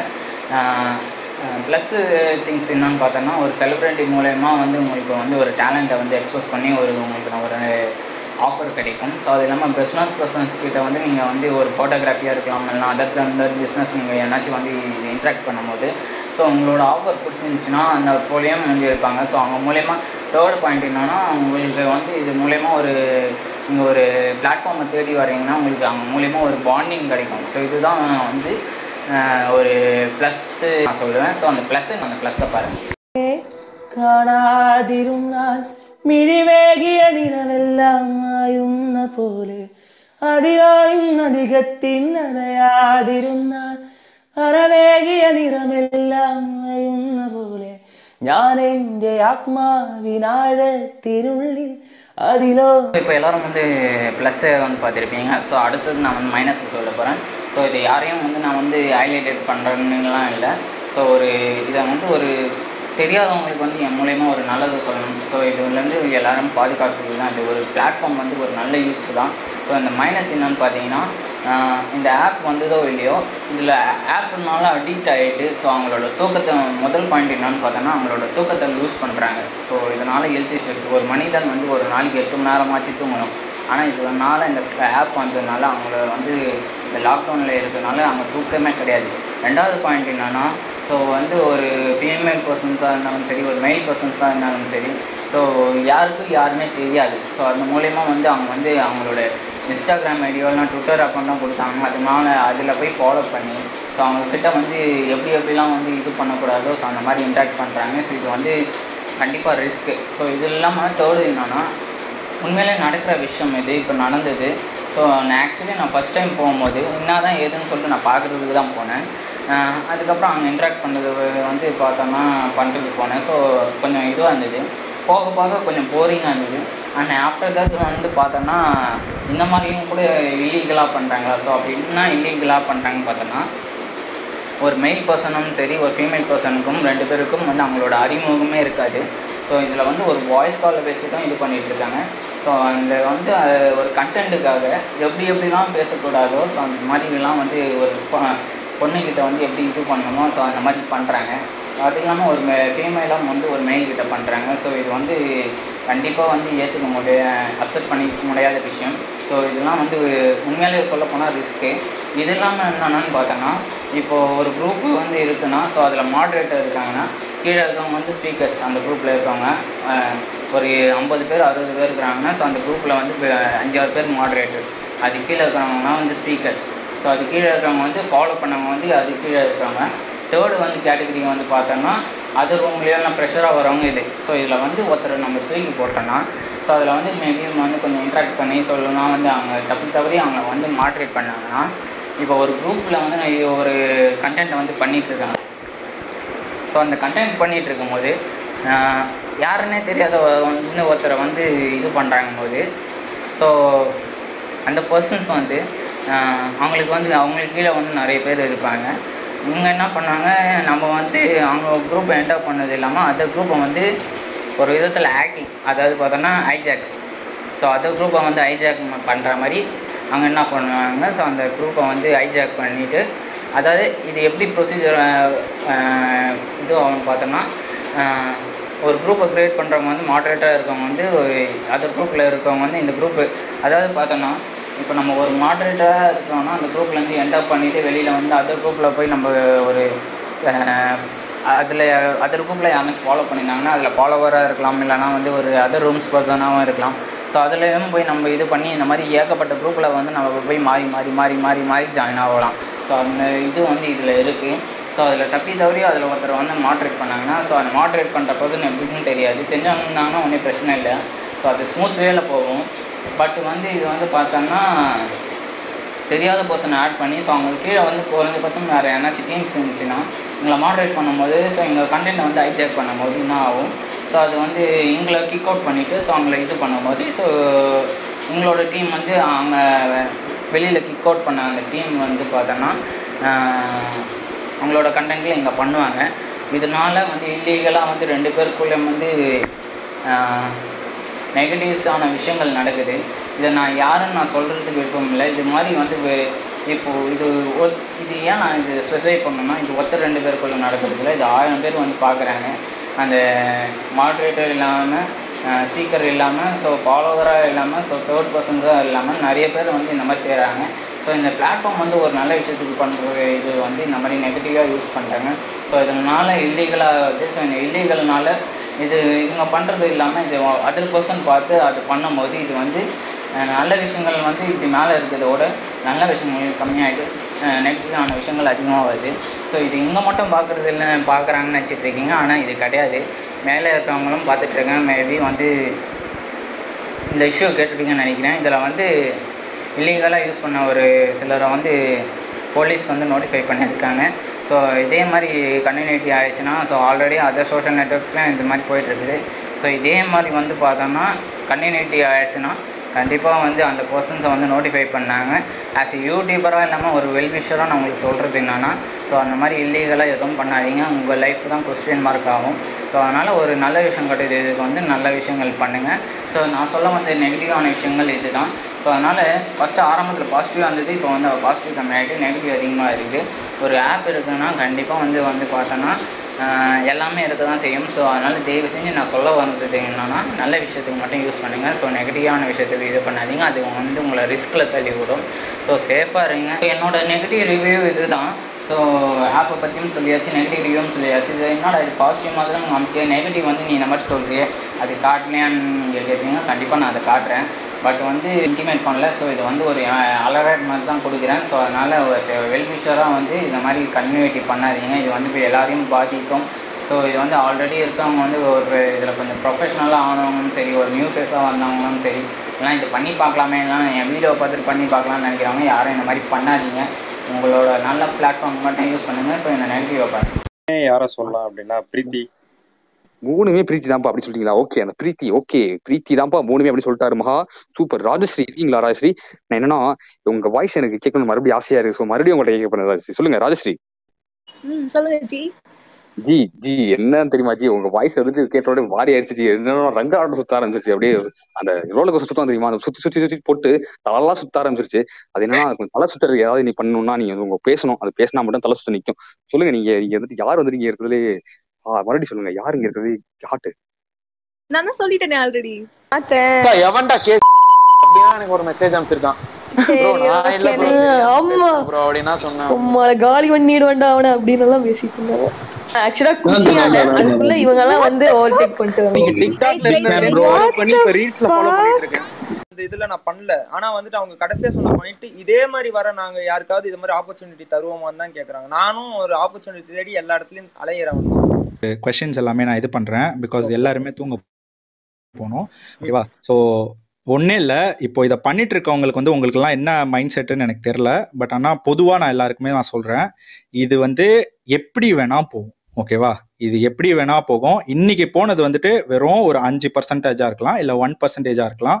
[SPEAKER 1] லாக்டவுனில் ப்ளஸ்ஸு திங்ஸ் என்னன்னு பார்த்தோன்னா ஒரு செலிப்ரிட்டி மூலயமா வந்து உங்களுக்கு வந்து ஒரு டேலண்ட்டை வந்து எக்ஸ்போஸ் பண்ணி ஒரு உங்களுக்கு ஒரு ஆஃபர் கிடைக்கும் ஸோ அது இல்லாமல் பிஸ்னஸ் பர்சன்ஸ் கிட்ட வந்து நீங்கள் வந்து ஒரு ஃபோட்டோகிராஃபியாக இருக்கலாம் இல்லைனா அதர் அந்த பிஸ்னஸ் நீங்கள் என்னாச்சும் வந்து இன்ட்ராக்ட் பண்ணும்போது ஸோ உங்களோட ஆஃபர் பிடிச்சிருந்துச்சுன்னா அந்த மூலியம் வந்து இருப்பாங்க ஸோ அவங்க மூலயமா தேர்ட் பாயிண்ட் என்னன்னா உங்களுக்கு வந்து இது மூலயமா ஒரு நீங்கள் ஒரு பிளாட்ஃபார்மை தேடி வரீங்கன்னா உங்களுக்கு அவங்க மூலயமா ஒரு பாண்டிங் கிடைக்கும் ஸோ இதுதான் வந்து ஆஹ், ஒரு ப்ளஸ்ஸு நான் சொல்லுவேன் ஸோ அந்த ப்ளஸ்ஸு அந்த ப்ளஸ்ஸை பாருங்கள்
[SPEAKER 4] കാണാതിരുന്നാൽ മിഴിവേകിയ നിലവെല്ലാം ആയുന്ന പോലെ അതിരായും അധികത്തിനടയാതിരുന്നാൽ അറവേകിയ നിറമെല്ലാം ആയുന്ന പോലെ ഞാൻ എൻ്റെ ആത്മാവിനാഴത്തിനുള്ളിൽ അതിലോ
[SPEAKER 1] இப்போ எல்லாரும் வந்து ப்ளஸ்ஸை வந்து பார்த்துருப்பீங்க ஸோ அடுத்தது நான் வந்து மைனஸ் சொல்ல போகிறேன் ஸோ இது யாரையும் வந்து நான் வந்து ஹைலைட்டட் பண்ணுறேன்னுலாம் இல்லை ஸோ ஒரு இதை வந்து ஒரு தெரியாதவங்களுக்கு வந்து என் மூலயமா ஒரு நல்லது சொல்லணும் ஸோ இதுலேருந்து எல்லாரும் பாதுகாத்துக்கு தான் இது ஒரு பிளாட்ஃபார்ம் வந்து ஒரு நல்ல யூஸ்க்கு தான் ஸோ இந்த மைனஸ் என்னன்னு பார்த்தீங்கன்னா ஆஹ் இந்த ஆப் வந்ததோ இல்லையோ இதில் ஆப்னால அடிக்ட் ஆகிட்டு ஸோ அவங்களோட தூக்கத்தை முதல் பாயிண்ட் என்னன்னு பார்த்தோன்னா அவங்களோட தூக்கத்தை லூஸ் பண்ணுறாங்க ஸோ இதனால் ஹெல்த் இஷ்யூஸ் ஒரு மனிதன் வந்து ஒரு நாளைக்கு எட்டு மணி நேரமாச்சு தூங்கணும் ஆனால் இதனால இந்த ஆப் வந்ததுனால அவங்கள வந்து இந்த லாக்டவுனில் இருக்கிறதுனால அவங்க தூக்கமே கிடையாது ரெண்டாவது பாயிண்ட் என்னன்னா ஸோ வந்து ஒரு ஃபீமேல் பர்சன்ஸாக இருந்தாலும் சரி ஒரு மெயில் பர்சன்ஸாக இருந்தாலும் சரி ஸோ யாருக்கும் யாருமே தெரியாது ஸோ அது மூலயமா வந்து அவங்க வந்து அவங்களோட இன்ஸ்டாகிராம் ஐடியோலாம் ட்விட்டர் அக்கௌண்ட்லாம் கொடுத்தாங்க அதனால அதில் போய் ஃபாலோ பண்ணி ஸோ அவங்கக்கிட்ட வந்து எப்படி எப்படிலாம் வந்து இது பண்ணக்கூடாதோ ஸோ அந்த மாதிரி இன்ட்ராக்ட் பண்ணுறாங்க ஸோ இது வந்து கண்டிப்பாக ரிஸ்க்கு ஸோ இது இல்லாமல் தேர்டு என்னன்னா உண்மையிலே நடக்கிற விஷயம் இது இப்போ நடந்தது ஸோ நான் ஆக்சுவலி நான் ஃபஸ்ட் டைம் போகும்போது என்ன தான் ஏதுன்னு சொல்லிட்டு நான் பார்க்குறதுக்கு தான் போனேன் ஆஹ் அதுக்கப்புறம் அங்கே இன்ட்ராக்ட் பண்ணுறது வந்து பார்த்தோன்னா பண்ணுறதுக்கு போனேன் ஸோ கொஞ்சம் இதுவாக இருந்தது போக போக கொஞ்சம் போரிங்காக இருந்தது அண்ட் ஆஃப்டர் தட் வந்து பார்த்தோன்னா இந்த மாதிரியும் கூட இல்லீகலாக பண்ணுறாங்களா ஸோ அப்படி என்ன இல்லீகலாக பண்ணுறாங்கன்னு பார்த்தோன்னா ஒரு மெயில் பர்சனும் சரி ஒரு ஃபீமேல் பர்சனுக்கும் ரெண்டு பேருக்கும் வந்து அவங்களோட அறிமுகமே இருக்காது ஸோ இதில் வந்து ஒரு வாய்ஸ் காலை வச்சு தான் இது பண்ணிட்டு இருக்காங்க ஸோ அந்த வந்து அஹ், ஒரு கண்டென்ட்டுக்காக எப்படி எப்படிலாம் பேசக்கூடாதோ ஸோ அந்த மாதிரிலாம் வந்து ஒரு பொ- பொண்ணுக்கிட்ட வந்து எப்படி இது பண்ணணுமோ ஸோ அந்த மாதிரி பண்ணுறாங்க அது இல்லாமல் ஒரு ஃபீமேலாக வந்து ஒரு மேல் கிட்ட பண்ணுறாங்க ஸோ இது வந்து கண்டிப்பாக வந்து ஏற்றுக்க முடிய அக்செப்ட் பண்ணிக்க முடியாத விஷயம் ஸோ இதெல்லாம் வந்து உண்மையிலே சொல்லப் போனால் ரிஸ்க்கு இது இல்லாமல் என்னென்னு பார்த்தோன்னா இப்போது ஒரு குரூப்பு வந்து இருக்குன்னா ஸோ அதில் மாட்ரேட்டர் இருக்காங்கன்னா கீழே இருக்கவங்க வந்து ஸ்பீக்கர்ஸ் அந்த குரூப்பில் இருக்கவங்க அஹ், ஒரு ஐம்பது பேர் அறுபது பேர் இருக்கிறாங்கன்னா ஸோ அந்த குரூப்பில் வந்து இப்ப அஞ்சாறு பேர் மாட்ரேட்டர் அது கீழே இருக்கிறவங்கலாம் வந்து ஸ்பீக்கர்ஸ் ஸோ அது கீழே இருக்கிறவங்க வந்து ஃபாலோ பண்ணவங்க வந்து அது கீழே இருக்கிறவங்க தேர்டு வந்து கேட்டகரி வந்து பார்த்தோன்னா அது ரூம்லேயே ஃப்ரெஷராக வரவங்க இது ஸோ இதில் வந்து ஒருத்தர் நம்ம தூக்கி போட்டோன்னா ஸோ அதில் வந்து மேபி வந்து கொஞ்சம் இன்ட்ராக்ட் பண்ணி சொல்லலாம் வந்து அவங்க தப்பு தவறி அவங்க வந்து மாட்ரேட் பண்ணாங்கன்னா இப்போ ஒரு குரூப்பில் வந்து நான் இது ஒரு கண்டென்ட்டை வந்து பண்ணிட்டு இருக்காங்க ஸோ அந்த கண்டென்ட் பண்ணிட்டு இருக்கும்போது ஆஹ், யாருன்னே தெரியாத ஒ- வந்து ஒருத்தரை வந்து இது பண்ணுறாங்க போது ஸோ அந்த பர்சன்ஸ் வந்து ஆஹ், அவங்களுக்கு வந்து அவங்களுக்கு கீழே வந்து நிறைய பேர் இருப்பாங்க இவங்க என்ன பண்ணாங்க நம்ம வந்து அவங்க குரூப்பை என்டர் பண்ணது இல்லாமல் அந்த குரூப்பை வந்து ஒரு விதத்தில் ஹேக்கிங் அதாவது பார்த்தோன்னா ஹைஜாக் ஸோ அந்த குரூப்பை வந்து ஹைஜாக் பண்ணுற மாதிரி அவங்க என்ன பண்ணுவாங்க ஸோ அந்த குரூப்பை வந்து ஹைஜாக் பண்ணிவிட்டு அதாவது இது எப்படி ப்ரொசீஜர் இது ஆகும் பார்த்தோன்னா ஆஹ், ஒரு குரூப்பை க்ரியேட் பண்ணுறவங்க வந்து மாடரேட்டாக இருக்கவங்க வந்து அதர் குரூப்பில் இருக்கவங்க வந்து இந்த குரூப்பு அதாவது பார்த்தோன்னா இப்போ நம்ம ஒரு மாடரேட்டராக இருக்கிறோம்னா அந்த குரூப்லேருந்து என்டர் பண்ணிவிட்டு வெளியில் வந்து அதர் குரூப்பில் போய் நம்ம ஒரு அதில் அதர் குரூப்பில் யாராச்சும் ஃபாலோ பண்ணியிருந்தாங்கன்னா அதில் ஃபாலோவராக இருக்கலாம் இல்லைனா வந்து ஒரு அதர் ரூம்ஸ் பர்சனாகவும் இருக்கலாம் ஸோ அதுலேயும் போய் நம்ம இது பண்ணி இந்த மாதிரி ஏகப்பட்ட குரூப்பில் வந்து நம்ம போய் மாறி மாறி மாறி மாறி மாறி ஜாயின் ஆகலாம் ஸோ அந்த இது வந்து இதில் இருக்குது ஸோ அதில் தப்பி தவறி அதில் ஒருத்தர் வந்து மாட்ரேட் பண்ணாங்கன்னா ஸோ அந்த மாட்ரேட் பண்ணுற பர்சன் எப்படின்னு தெரியாது தெரிஞ்சவங்கன்னா ஒன்றும் பிரச்சனை இல்லை ஸோ அது ஸ்மூத் வேல போகும் பட் வந்து இது வந்து பார்த்தோன்னா தெரியாத பர்சனை ஆட் பண்ணி ஸோ அவங்களுக்கு கீழே வந்து குறைஞ்சபட்சம் வேறு ஏன்னாச்சும் டீம்ஸ் இருந்துச்சுன்னா எங்களை மாடரேட் பண்ணும்போது ஸோ எங்கள் கண்டென்ட்டை வந்து ஹைஜாக் பண்ணும்போது என்ன ஆகும் ஸோ அது வந்து எங்களை கிக் அவுட் பண்ணிவிட்டு ஸோ அவங்கள இது பண்ணும்போது ஸோ எங்களோட டீம் வந்து அவங்க வெளியில் கிக் அவுட் பண்ண அந்த டீம் வந்து பார்த்தோன்னா ஆஹ், அவங்களோட கண்டென்ட்டில் இங்கே பண்ணுவாங்க இதனால வந்து இல்லீகலாக வந்து ரெண்டு பேருக்குள்ளே வந்து ஆஹ், நெகட்டிவ்ஸான விஷயங்கள் நடக்குது இதை நான் யாருன்னு நான் சொல்கிறதுக்கு விருப்பம் இல்லை இது மாதிரி வந்து வே- இப்போ இது ஒரு இது ஏன் நான் இது ஸ்பெசிஃபை பண்ணணும்னா இது ஒருத்தர் ரெண்டு பேருக்குள்ள நடக்கிறது இல்லை இது ஆயிரம் பேர் வந்து பார்க்குறாங்க அந்த மாட்ரேட்டர் இல்லாமல் ஸ்பீக்கர் இல்லாமல் ஸோ ஃபாலோவராக இல்லாமல் ஸோ தேர்ட் பர்சன்ஸாக இல்லாமல் நிறைய பேர் வந்து இந்த மாதிரி செய்கிறாங்க ஸோ இந்த பிளாட்ஃபார்ம் வந்து ஒரு நல்ல விஷயத்துக்கு பண்ணுற இது வந்து இந்த மாதிரி நெகட்டிவாக யூஸ் பண்ணுறாங்க ஸோ இதனால் இல்லீகலாக வருது ஸோ இந்த இல்லீகல்னால இது இவங்க பண்ணுறது இல்லாமல் இது அதர் பர்சன் பார்த்து அது பண்ணும்போது இது வந்து அஹ், நல்ல விஷயங்கள் வந்து இப்படி மேலே இருக்கிறதோட நல்ல விஷயங்கள் கம்மியாகிட்டு நெகட்டிவான விஷயங்கள் அதிகமாக வருது ஸோ இது இங்கே மட்டும் பார்க்குறது இல்லை பார்க்குறாங்கன்னு நினச்சிட்டு இருக்கீங்க ஆனால் இது கிடையாது மேலே இருக்கிறவங்களும் பார்த்துட்ருக்காங்க மேபி வந்து இந்த இஷ்யூ கேட்டிருப்பீங்கன்னு நினைக்கிறேன் இதில் வந்து இல்லீகலாக யூஸ் பண்ண ஒரு சிலரை வந்து போலீஸ் வந்து நோட்டிஃபை பண்ணியிருக்காங்க ஸோ இதே மாதிரி கண்டினியூட்டி ஆயிடுச்சுன்னா ஸோ ஆல்ரெடி அதர் சோஷியல் நெட்ஒர்க்ஸ்லாம் இந்த மாதிரி போயிட்டுருக்குது ஸோ இதே மாதிரி வந்து பார்த்தோம்னா கண்டினியூட்டி ஆயிடுச்சுன்னா கண்டிப்பாக வந்து அந்த பர்சன்ஸை வந்து நோட்டிஃபை பண்ணாங்க ஆஸ் எ யூடியூபராக இல்லாமல் ஒரு வெல்விஷராக நான் உங்களுக்கு சொல்கிறது என்னென்னா ஸோ அந்த மாதிரி இல்லீகலாக எதுவும் பண்ணாதீங்க உங்கள் லைஃப் தான் கொஸ்டின் மார்க் ஆகும் ஸோ அதனால் ஒரு நல்ல விஷயம் கிடையாது இதுக்கு வந்து நல்ல விஷயங்கள் பண்ணுங்கள் ஸோ நான் சொல்ல வந்த நெகட்டிவான விஷயங்கள் இது தான் ஸோ அதனால் ஃபஸ்ட்டு ஆரம்பத்தில் பாசிட்டிவாக இருந்தது இப்போ வந்து பாசிட்டிவ் கம்மியாகிட்டு நெகட்டிவ் அதிகமாக இருக்குது ஒரு ஆப் இருக்குதுன்னா கண்டிப்பாக வந்து வந்து பார்த்தோன்னா ஆஹ், எல்லாமே இருக்க தான் செய்யும் ஸோ அதனால் தயவு செஞ்சு நான் சொல்ல வந்தது என்னன்னா நல்ல விஷயத்துக்கு மட்டும் யூஸ் பண்ணுங்கள் ஸோ நெகட்டிவான விஷயத்துக்கு இது பண்ணாதீங்க அது வந்து உங்களை ரிஸ்கில் தள்ளி விடும் ஸோ சேஃபாக இருங்க என்னோட நெகட்டிவ் ரிவ்யூ இது தான் ஸோ ஆப்பை பற்றியும் சொல்லியாச்சு நெகட்டிவ் ரிவ்யூவும் சொல்லியாச்சு இது என்னடா இது பாசிட்டிவ் மாதிரி தான் நமக்கு நெகட்டிவ் வந்து நீ இந்த மாதிரி சொல்கிறியே அது காட்டலையான்னு நீங்கள் கேட்பீங்க கண்டிப்பாக நான் அதை காட்டுறேன் பட் வந்து இன்டிமேட் பண்ணல ஸோ இது வந்து ஒரு அலர்ட் மாதிரி தான் கொடுக்குறேன் ஸோ அதனால் வெல்விஷராக வந்து இந்த மாதிரி கன்யூனிட்டி பண்ணாதீங்க இது வந்து இப்போ எல்லாரையும் பாதிக்கும் ஸோ இது வந்து ஆல்ரெடி இருக்கவங்க வந்து ஒரு இதில் கொஞ்சம் ப்ரொஃபஷ்னலாக ஆனவங்களும் சரி ஒரு நியூ ஃபேஸாக வந்தவங்களும் சரி எல்லாம் இது பண்ணி பார்க்கலாமே எல்லாம் என் வீடியோ பார்த்துட்டு பண்ணி பார்க்கலாம்னு நினைக்கிறவங்க யாரும் இந்த மாதிரி பண்ணாதீங்க உங்களோட நல்ல பிளாட்ஃபார்ம் மட்டும் யூஸ் பண்ணுங்கள் ஸோ இந்த நெகட்டிவை பாருங்கள்
[SPEAKER 5] யாரை சொல்லலாம் அப்படின்னா பிரீத்தி
[SPEAKER 6] மூணுமே பிரீத்தி தான்ப்பா அப்படி சொல்லிட்டீங்களா ஓகே அந்த பிரீத்தி ஓகே பிரீத்தி தான்ப்பா மூணுமே அப்படி சொல்லிட்டாரு மகா சூப்பர் ராஜஸ்ரீ இருக்கீங்களா ராஜஸ்ரீ நான் என்னன்னா உங்க வாய்ஸ் எனக்கு கேட்கணும் மறுபடியும் ஆசையா இருக்கு ஸோ மறுபடியும் உங்கள்ட்ட கேட்க போறேன் ராஜஸ்ரீ சொல்லுங்க ராஜஸ்ரீ
[SPEAKER 7] ம் சொல்லுங்க ஜி
[SPEAKER 6] ஜி ஜி என்னன்னு தெரியுமா ஜி உங்க வாய்ஸ் வந்துட்டு கேட்ட உடனே வாரி அடிச்சு ஜி என்னன்னா ரங்க ஆட்டம் சுத்த ஆரம்பிச்சிருச்சு அப்படியே அந்த ரோலர் சுத்தம் தெரியுமா அந்த சுத்தி சுத்தி சுத்தி போட்டு தலைலாம் சுத்த ஆரம்பிச்சிருச்சு அது என்னன்னா கொஞ்சம் தலை சுத்துறது ஏதாவது நீ பண்ணணும்னா நீங்க வந்து உங்க பேசணும் அது பேசினா மட்டும் தலை சுத்த நிக்கும் சொல்லுங்க நீங்க நீங்க வந்துட்டு யார் வந்து நீங்க இருக்கிறதுலே மறுபடியும் சொல்லுங்க யார் இங்க இருக்கிறது ஹாட்டு
[SPEAKER 7] நான் தான் சொல்லிட்டேனே ஆல்ரெடி
[SPEAKER 8] எவன்டா கேஸ் அப்படின்னா எனக்கு ஒரு மெசேஜ் அனுப்பிச்சிருக்கான் ப்ரோ நான் இல்ல ப்ரோ
[SPEAKER 9] ஆமா
[SPEAKER 8] ப்ரோ அப்படின்னா சொன்னேன்
[SPEAKER 9] உம்மால காலி பண்ணிடுவேன்டா அவனை அப்படின்னு எல்லாம் பேசிட்டு இருந்தாங்க ஆக்சுவலா குஷியான அதுக்குள்ள இவங்க எல்லாம் வந்து ஓவர்டேக் பண்ணிட்டு
[SPEAKER 8] நீங்க
[SPEAKER 9] வந்தாங்க
[SPEAKER 8] டிக்டாக்ல இருந்தேன் ப்ரோ பண்ணி இப்ப ரீல்ஸ்ல ஃபாலோ பண்ணிட்டு இருக்கேன்
[SPEAKER 10] இந்த இதுல நான் பண்ணல ஆனா வந்துட்டு அவங்க கடைசியா சொன்ன பாயிண்ட் இதே மாதிரி வர நாங்க யாருக்காவது இது மாதிரி ஆப்பர்ச்சுனிட்டி தருவோமான்னு தான் கேக்குறாங்க நானும் ஒரு ஆப்பர்ச்சுனிட்டி தேடி எல்லா இடத்துலயும் அலையிறவன் தான்
[SPEAKER 11] கொஷின்ஸ் எல்லாமே நான் இது பண்ணுறேன் பிகாஸ் எல்லாருமே தூங்க போகணும் ஓகேவா ஸோ ஒன்றே இல்லை இப்போ இதை பண்ணிட்டு இருக்கவங்களுக்கு வந்து உங்களுக்குலாம் என்ன மைண்ட் செட்டுன்னு எனக்கு தெரில பட் ஆனால் பொதுவாக நான் எல்லாருக்குமே நான் சொல்கிறேன் இது வந்து எப்படி வேணால் போகும் ஓகேவா இது எப்படி வேணால் போகும் இன்னைக்கு போனது வந்துட்டு வெறும் ஒரு அஞ்சு பர்சன்டேஜாக இருக்கலாம் இல்லை ஒன் பர்சன்டேஜாக இருக்கலாம்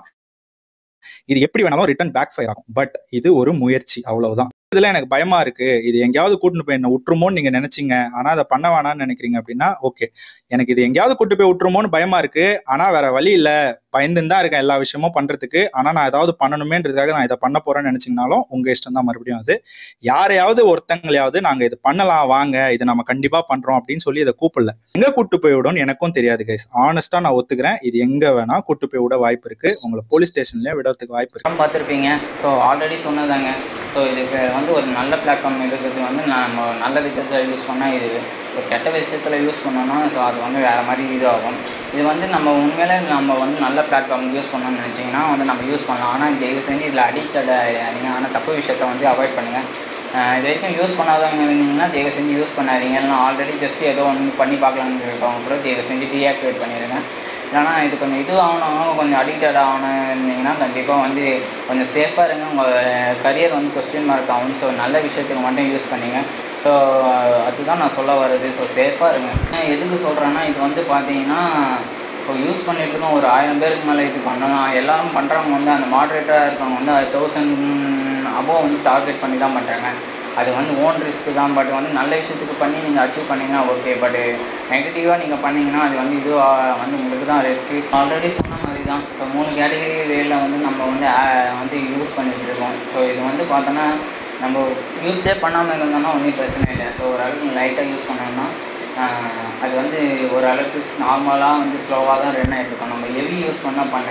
[SPEAKER 11] இது எப்படி வேணாலும் ரிட்டர்ன் பேக் ஃபயர் ஆகும் பட் இது ஒரு முயற்சி அவ்வளவுதான் இதுல எனக்கு பயமா இருக்கு இது எங்கேயாவது கூட்டிட்டு போய் என்ன விட்டுருமோன்னு நீங்க நினைச்சீங்க ஆனா அதை பண்ண வேணாம்னு நினைக்கிறீங்க அப்படின்னா ஓகே எனக்கு இது எங்கேயாவது கூட்டு போய் விட்டுருமோன்னு பயமா இருக்கு ஆனா வேற வழி இல்ல பயந்துன்னு தான் இருக்கேன் எல்லா விஷயமும் பண்றதுக்கு ஆனா நான் ஏதாவது பண்ணணுமேன்றதுக்காக நான் இதை பண்ண போறேன்னு நினைச்சீங்கனாலும் உங்க இஷ்டம் தான் மறுபடியும் அது யாரையாவது ஒருத்தங்களையாவது நாங்க இது பண்ணலாம் வாங்க இது நம்ம கண்டிப்பா பண்றோம் அப்படின்னு சொல்லி இதை கூப்பிடல எங்க கூட்டு போய் விடும்னு எனக்கும் தெரியாது கைஸ் ஆனஸ்டா நான் ஒத்துக்கிறேன் இது எங்க வேணா கூட்டு போய் விட வாய்ப்பு இருக்கு உங்களை போலீஸ் ஸ்டேஷன்லயே விடறதுக்கு வாய்ப்பு இருக்கு
[SPEAKER 1] படம் பார்த்துருப்பீங்க ஸோ ஆல்ரெடி சொன்னதாங்க ஸோ இதுக்கு வந்து ஒரு நல்ல பிளாட்ஃபார்ம் இருக்கிறது வந்து நம்ம நல்ல விதத்தில் யூஸ் பண்ணால் இது ஒரு கெட்ட விஷயத்தில் யூஸ் பண்ணோம்னா ஸோ அது வந்து வேறு மாதிரி இது ஆகும் இது வந்து நம்ம உண்மையிலே நம்ம வந்து நல்ல பிளாட்ஃபார்ம் யூஸ் பண்ணணும்னு நினச்சிங்கன்னா வந்து நம்ம யூஸ் பண்ணலாம் ஆனால் தயவு செஞ்சு இதில் அடிக்டட் ஆகிடுங்க ஆனால் தப்பு விஷயத்த வந்து அவாய்ட் பண்ணுங்கள் ஆஹ் இது வரைக்கும் யூஸ் பண்ணாதவங்க இருந்தீங்கன்னா தயவு செஞ்சு யூஸ் பண்ணாதீங்க இல்லைனா ஆல்ரெடி ஜஸ்ட் ஏதோ ஒன்று பண்ணி பார்க்கலான்னு இருக்கவங்க கூட தயவு செஞ்சு டீஆக்டிவேட் பண்ணிடுங்க இல்லைனா இது கொஞ்சம் இது ஆகணும் கொஞ்சம் அடிக்டட் ஆகணும் இருந்தீங்கன்னா கண்டிப்பாக வந்து கொஞ்சம் சேஃபாக இருங்க உங்கள் கரியர் வந்து கொஸ்டின் மார்க் ஆகும் ஸோ நல்ல விஷயத்துக்கு மட்டும் யூஸ் பண்ணுங்க ஸோ அதுதான் நான் சொல்ல வருது ஸோ சேஃபாக இருங்க நான் எதுக்கு சொல்கிறேன்னா இது வந்து பார்த்தீங்கன்னா இப்போ யூஸ் பண்ணிட்டு இருக்கோம் ஒரு ஆயிரம் பேருக்கு மேலே இது பண்ணலாம் எல்லாரும் பண்ணுறவங்க வந்து அந்த மாடரேட்டராக இருக்கவங்க வந்து அது தௌசண்ட் அபோவ் வந்து டார்கெட் பண்ணி தான் பண்ணுறாங்க அது வந்து ஓன் ரிஸ்க்கு தான் பட் வந்து நல்ல விஷயத்துக்கு பண்ணி நீங்கள் அச்சீவ் பண்ணீங்கன்னா ஓகே பட் நெகட்டிவாக நீங்கள் பண்ணீங்கன்னா அது வந்து இது வந்து உங்களுக்கு தான் ரிஸ்க்கு ஆல்ரெடி சொன்ன மாதிரி தான் ஸோ மூணு கேட்டகரி வேல வந்து நம்ம வந்து ஆ- வந்து யூஸ் பண்ணிட்டு இருக்கோம் ஸோ இது வந்து பார்த்தோன்னா நம்ம யூஸே பண்ணாமல் இருந்தோம்னா ஒன்றும் பிரச்சனை இல்லை ஸோ ஓரளவுக்கு லைட்டாக யூஸ் பண்ணோம்னா ஆஹ், அது வந்து ஓரளவுக்கு நார்மலாக வந்து ஸ்லோவாக தான் ரன் ஆகிட்டு இருக்கோம் நம்ம ஹெவி யூஸ் பண்ண பண்ண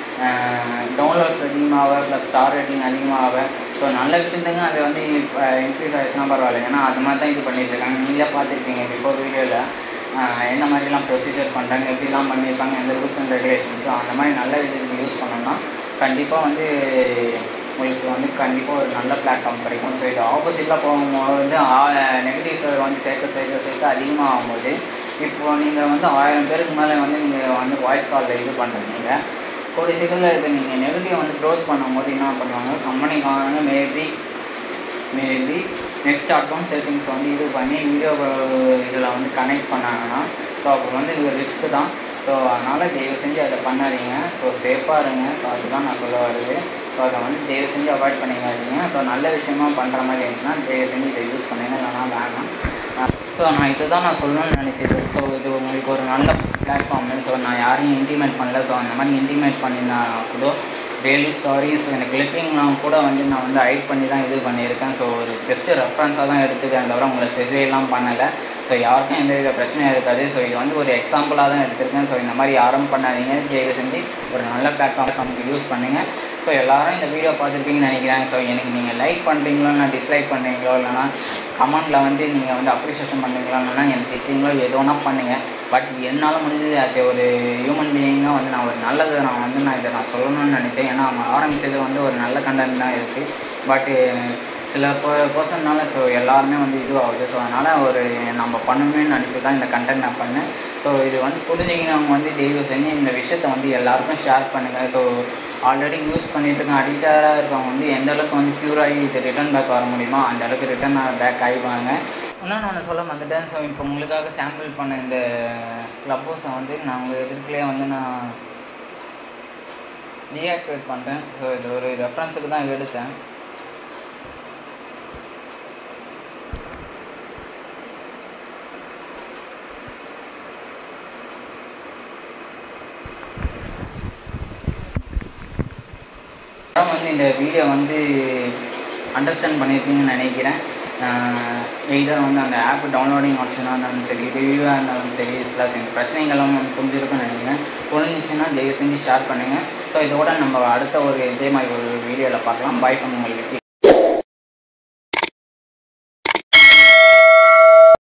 [SPEAKER 1] டவுன்லோட்ஸ் அதிகமாக ப்ளஸ் ஸ்டார் ரேட்டிங் அதிகமாக ஸோ நல்ல விஷயத்துக்கு அது வந்து இன்க்ரீஸ் ஆகிடுச்சுன்னா பரவாயில்ல ஏன்னா அது மாதிரி தான் இது பண்ணிட்டு இருக்காங்க நீங்களே பார்த்துருப்பீங்க பிஃபோர் வீடியோவில் என்ன மாதிரிலாம் ப்ரொசீஜர் பண்ணுறாங்க எப்படிலாம் பண்ணியிருக்காங்க எந்த ரூல்ஸ் அண்ட் ரெகுலேஷன்ஸோ அந்த மாதிரி நல்ல விஷயத்துக்கு யூஸ் பண்ணோம்னா கண்டிப்பாக வந்து உங்களுக்கு வந்து கண்டிப்பாக ஒரு நல்ல பிளாட்ஃபார்ம் கிடைக்கும் ஸோ இது ஆப்போசிட்டில் போகும்போது வந்து நெகட்டிவ்ஸ் வந்து சேர்க்க சேர்க்க சேர்க்க அதிகமாக ஆகும்போது இப்போ நீங்கள் வந்து ஆயிரம் பேருக்கு மேலே வந்து நீங்கள் வந்து வாய்ஸ் காலில் இது பண்ணுறீங்க கூடிய சீக்கிரத்தில் இது நீங்கள் நெகட்டிவ் வந்து க்ரோத் பண்ணும்போது என்ன பண்ணுவாங்க கம்பெனிக்கான maybe maybe next account settings வந்து இது பண்ணி வீடியோ இதில் வந்து கனெக்ட் பண்ணாங்கன்னா ஸோ அப்போ வந்து இது ரிஸ்க்கு தான் ஸோ அதனால் தயவு செஞ்சு அதை பண்ணாதீங்க ஸோ சேஃபாக இருங்க ஸோ அதுதான் நான் சொல்ல வருது ஸோ அதை வந்து தயவு செஞ்சு அவாய்ட் பண்ணிக்காதீங்க ஸோ நல்ல விஷயமா பண்ணுற மாதிரி இருந்துச்சுன்னா தயவு செஞ்சு இதை யூஸ் பண்ணுங்க இல்லைனா வேணாம் ஸோ நான் இதுதான் நான் சொல்லணும்னு நினச்சது ஸோ இது உங்களுக்கு ஒரு நல்ல பிளாட்ஃபார்மு ஸோ நான் யாரையும் இன்டிமேட் பண்ணல ஸோ அந்த மாதிரி இன்டிமேட் பண்ணினா கூட ரியலி சாரி ஸோ எனக்கு கிளிப்பிங்லாம் கூட வந்து நான் வந்து ஹைட் பண்ணி தான் இது பண்ணியிருக்கேன் ஸோ ஒரு ஜஸ்ட்டு ரெஃபரன்ஸாக தான் எடுத்துக்கிறேன் தவிர உங்களை ஸ்பெசிஃபைலாம் பண்ணலை ஸோ யாருக்கும் எந்த வித பிரச்சனையும் இருக்காது ஸோ இது வந்து ஒரு எக்ஸாம்பிளாக தான் எடுத்திருக்கேன் ஸோ இந்த மாதிரி யாரும் பண்ணாதீங்க தயவு செஞ்சு ஒரு நல்ல பிளாட்ஃபார்ம் யூஸ் பண்ணுங்கள் ஸோ எல்லாரும் இந்த வீடியோ பார்த்துருப்பீங்கன்னு நினைக்கிறேன் ஸோ எனக்கு நீங்கள் லைக் பண்ணுறீங்களோ இல்லை டிஸ்லைக் பண்ணுறீங்களோ இல்லைனா கமெண்ட்டில் வந்து நீங்கள் வந்து அப்ரிஷியேஷன் பண்ணுறீங்களோ இல்லைனா எனக்கு திட்டுறீங்களோ எது வேணா பண்ணுங்கள் பட் என்னால் முடிஞ்சது ஆஸ் ஒரு ஹியூமன் பீயிங்காக வந்து நான் ஒரு நல்லது நான் வந்து நான் இதை நான் சொல்லணும்னு நினச்சேன் ஏன்னா அவங்க ஆரம்பித்தது வந்து ஒரு நல்ல கண்டென்ட் தான் இருக்குது பட்டு சில பர்சன்னால ஸோ எல்லாருமே வந்து இதுவாகுது ஸோ அதனால் ஒரு நம்ம பண்ணணும்னு நினச்சி தான் இந்த கண்டென்ட் நான் பண்ணேன் ஸோ இது வந்து புரிஞ்சுக்கினவங்க வந்து தயவு செஞ்சு இந்த விஷயத்தை வந்து எல்லாருக்கும் ஷேர் பண்ணுங்கள் ஸோ ஆல்ரெடி யூஸ் பண்ணிட்டு இருக்க அடிக்டராக இருக்கவங்க வந்து எந்த அளவுக்கு வந்து க்யூர் ஆகி இது ரிட்டர்ன் பேக் வர முடியுமோ அந்த அளவுக்கு ரிட்டர்ன் பேக் ஆகிப்பாங்க இன்னொன்று ஒன்று சொல்ல வந்துட்டேன் ஸோ இப்போ உங்களுக்காக சாம்பிள் பண்ண இந்த க்ளப் ஹவுஸை வந்து நான் உங்கள் எதிர்க்கலையே வந்து நான் டீஆக்டிவேட் பண்ணுறேன் ஸோ இது ஒரு ரெஃபரன்ஸுக்கு தான் எடுத்தேன் அப்புறம் வந்து இந்த வீடியோ வந்து அண்டர்ஸ்டாண்ட் பண்ணியிருப்பீங்கன்னு நினைக்கிறேன் எய்தர் வந்து அந்த ஆப் டவுன்லோடிங் ஆப்ஷனாக இருந்தாலும் சரி ரிவ்யூவாக இருந்தாலும் சரி ப்ளஸ் எனக்கு பிரச்சனைகளும் வந்து புரிஞ்சிருக்குன்னு நினைக்கிறேன் புரிஞ்சிச்சுன்னா தயவு செஞ்சு ஷேர் பண்ணுங்கள் ஸோ இதோட நம்ம அடுத்த ஒரு இதே மாதிரி ஒரு வீடியோவில் பார்க்கலாம் பாய் பண்ண உங்களுக்கு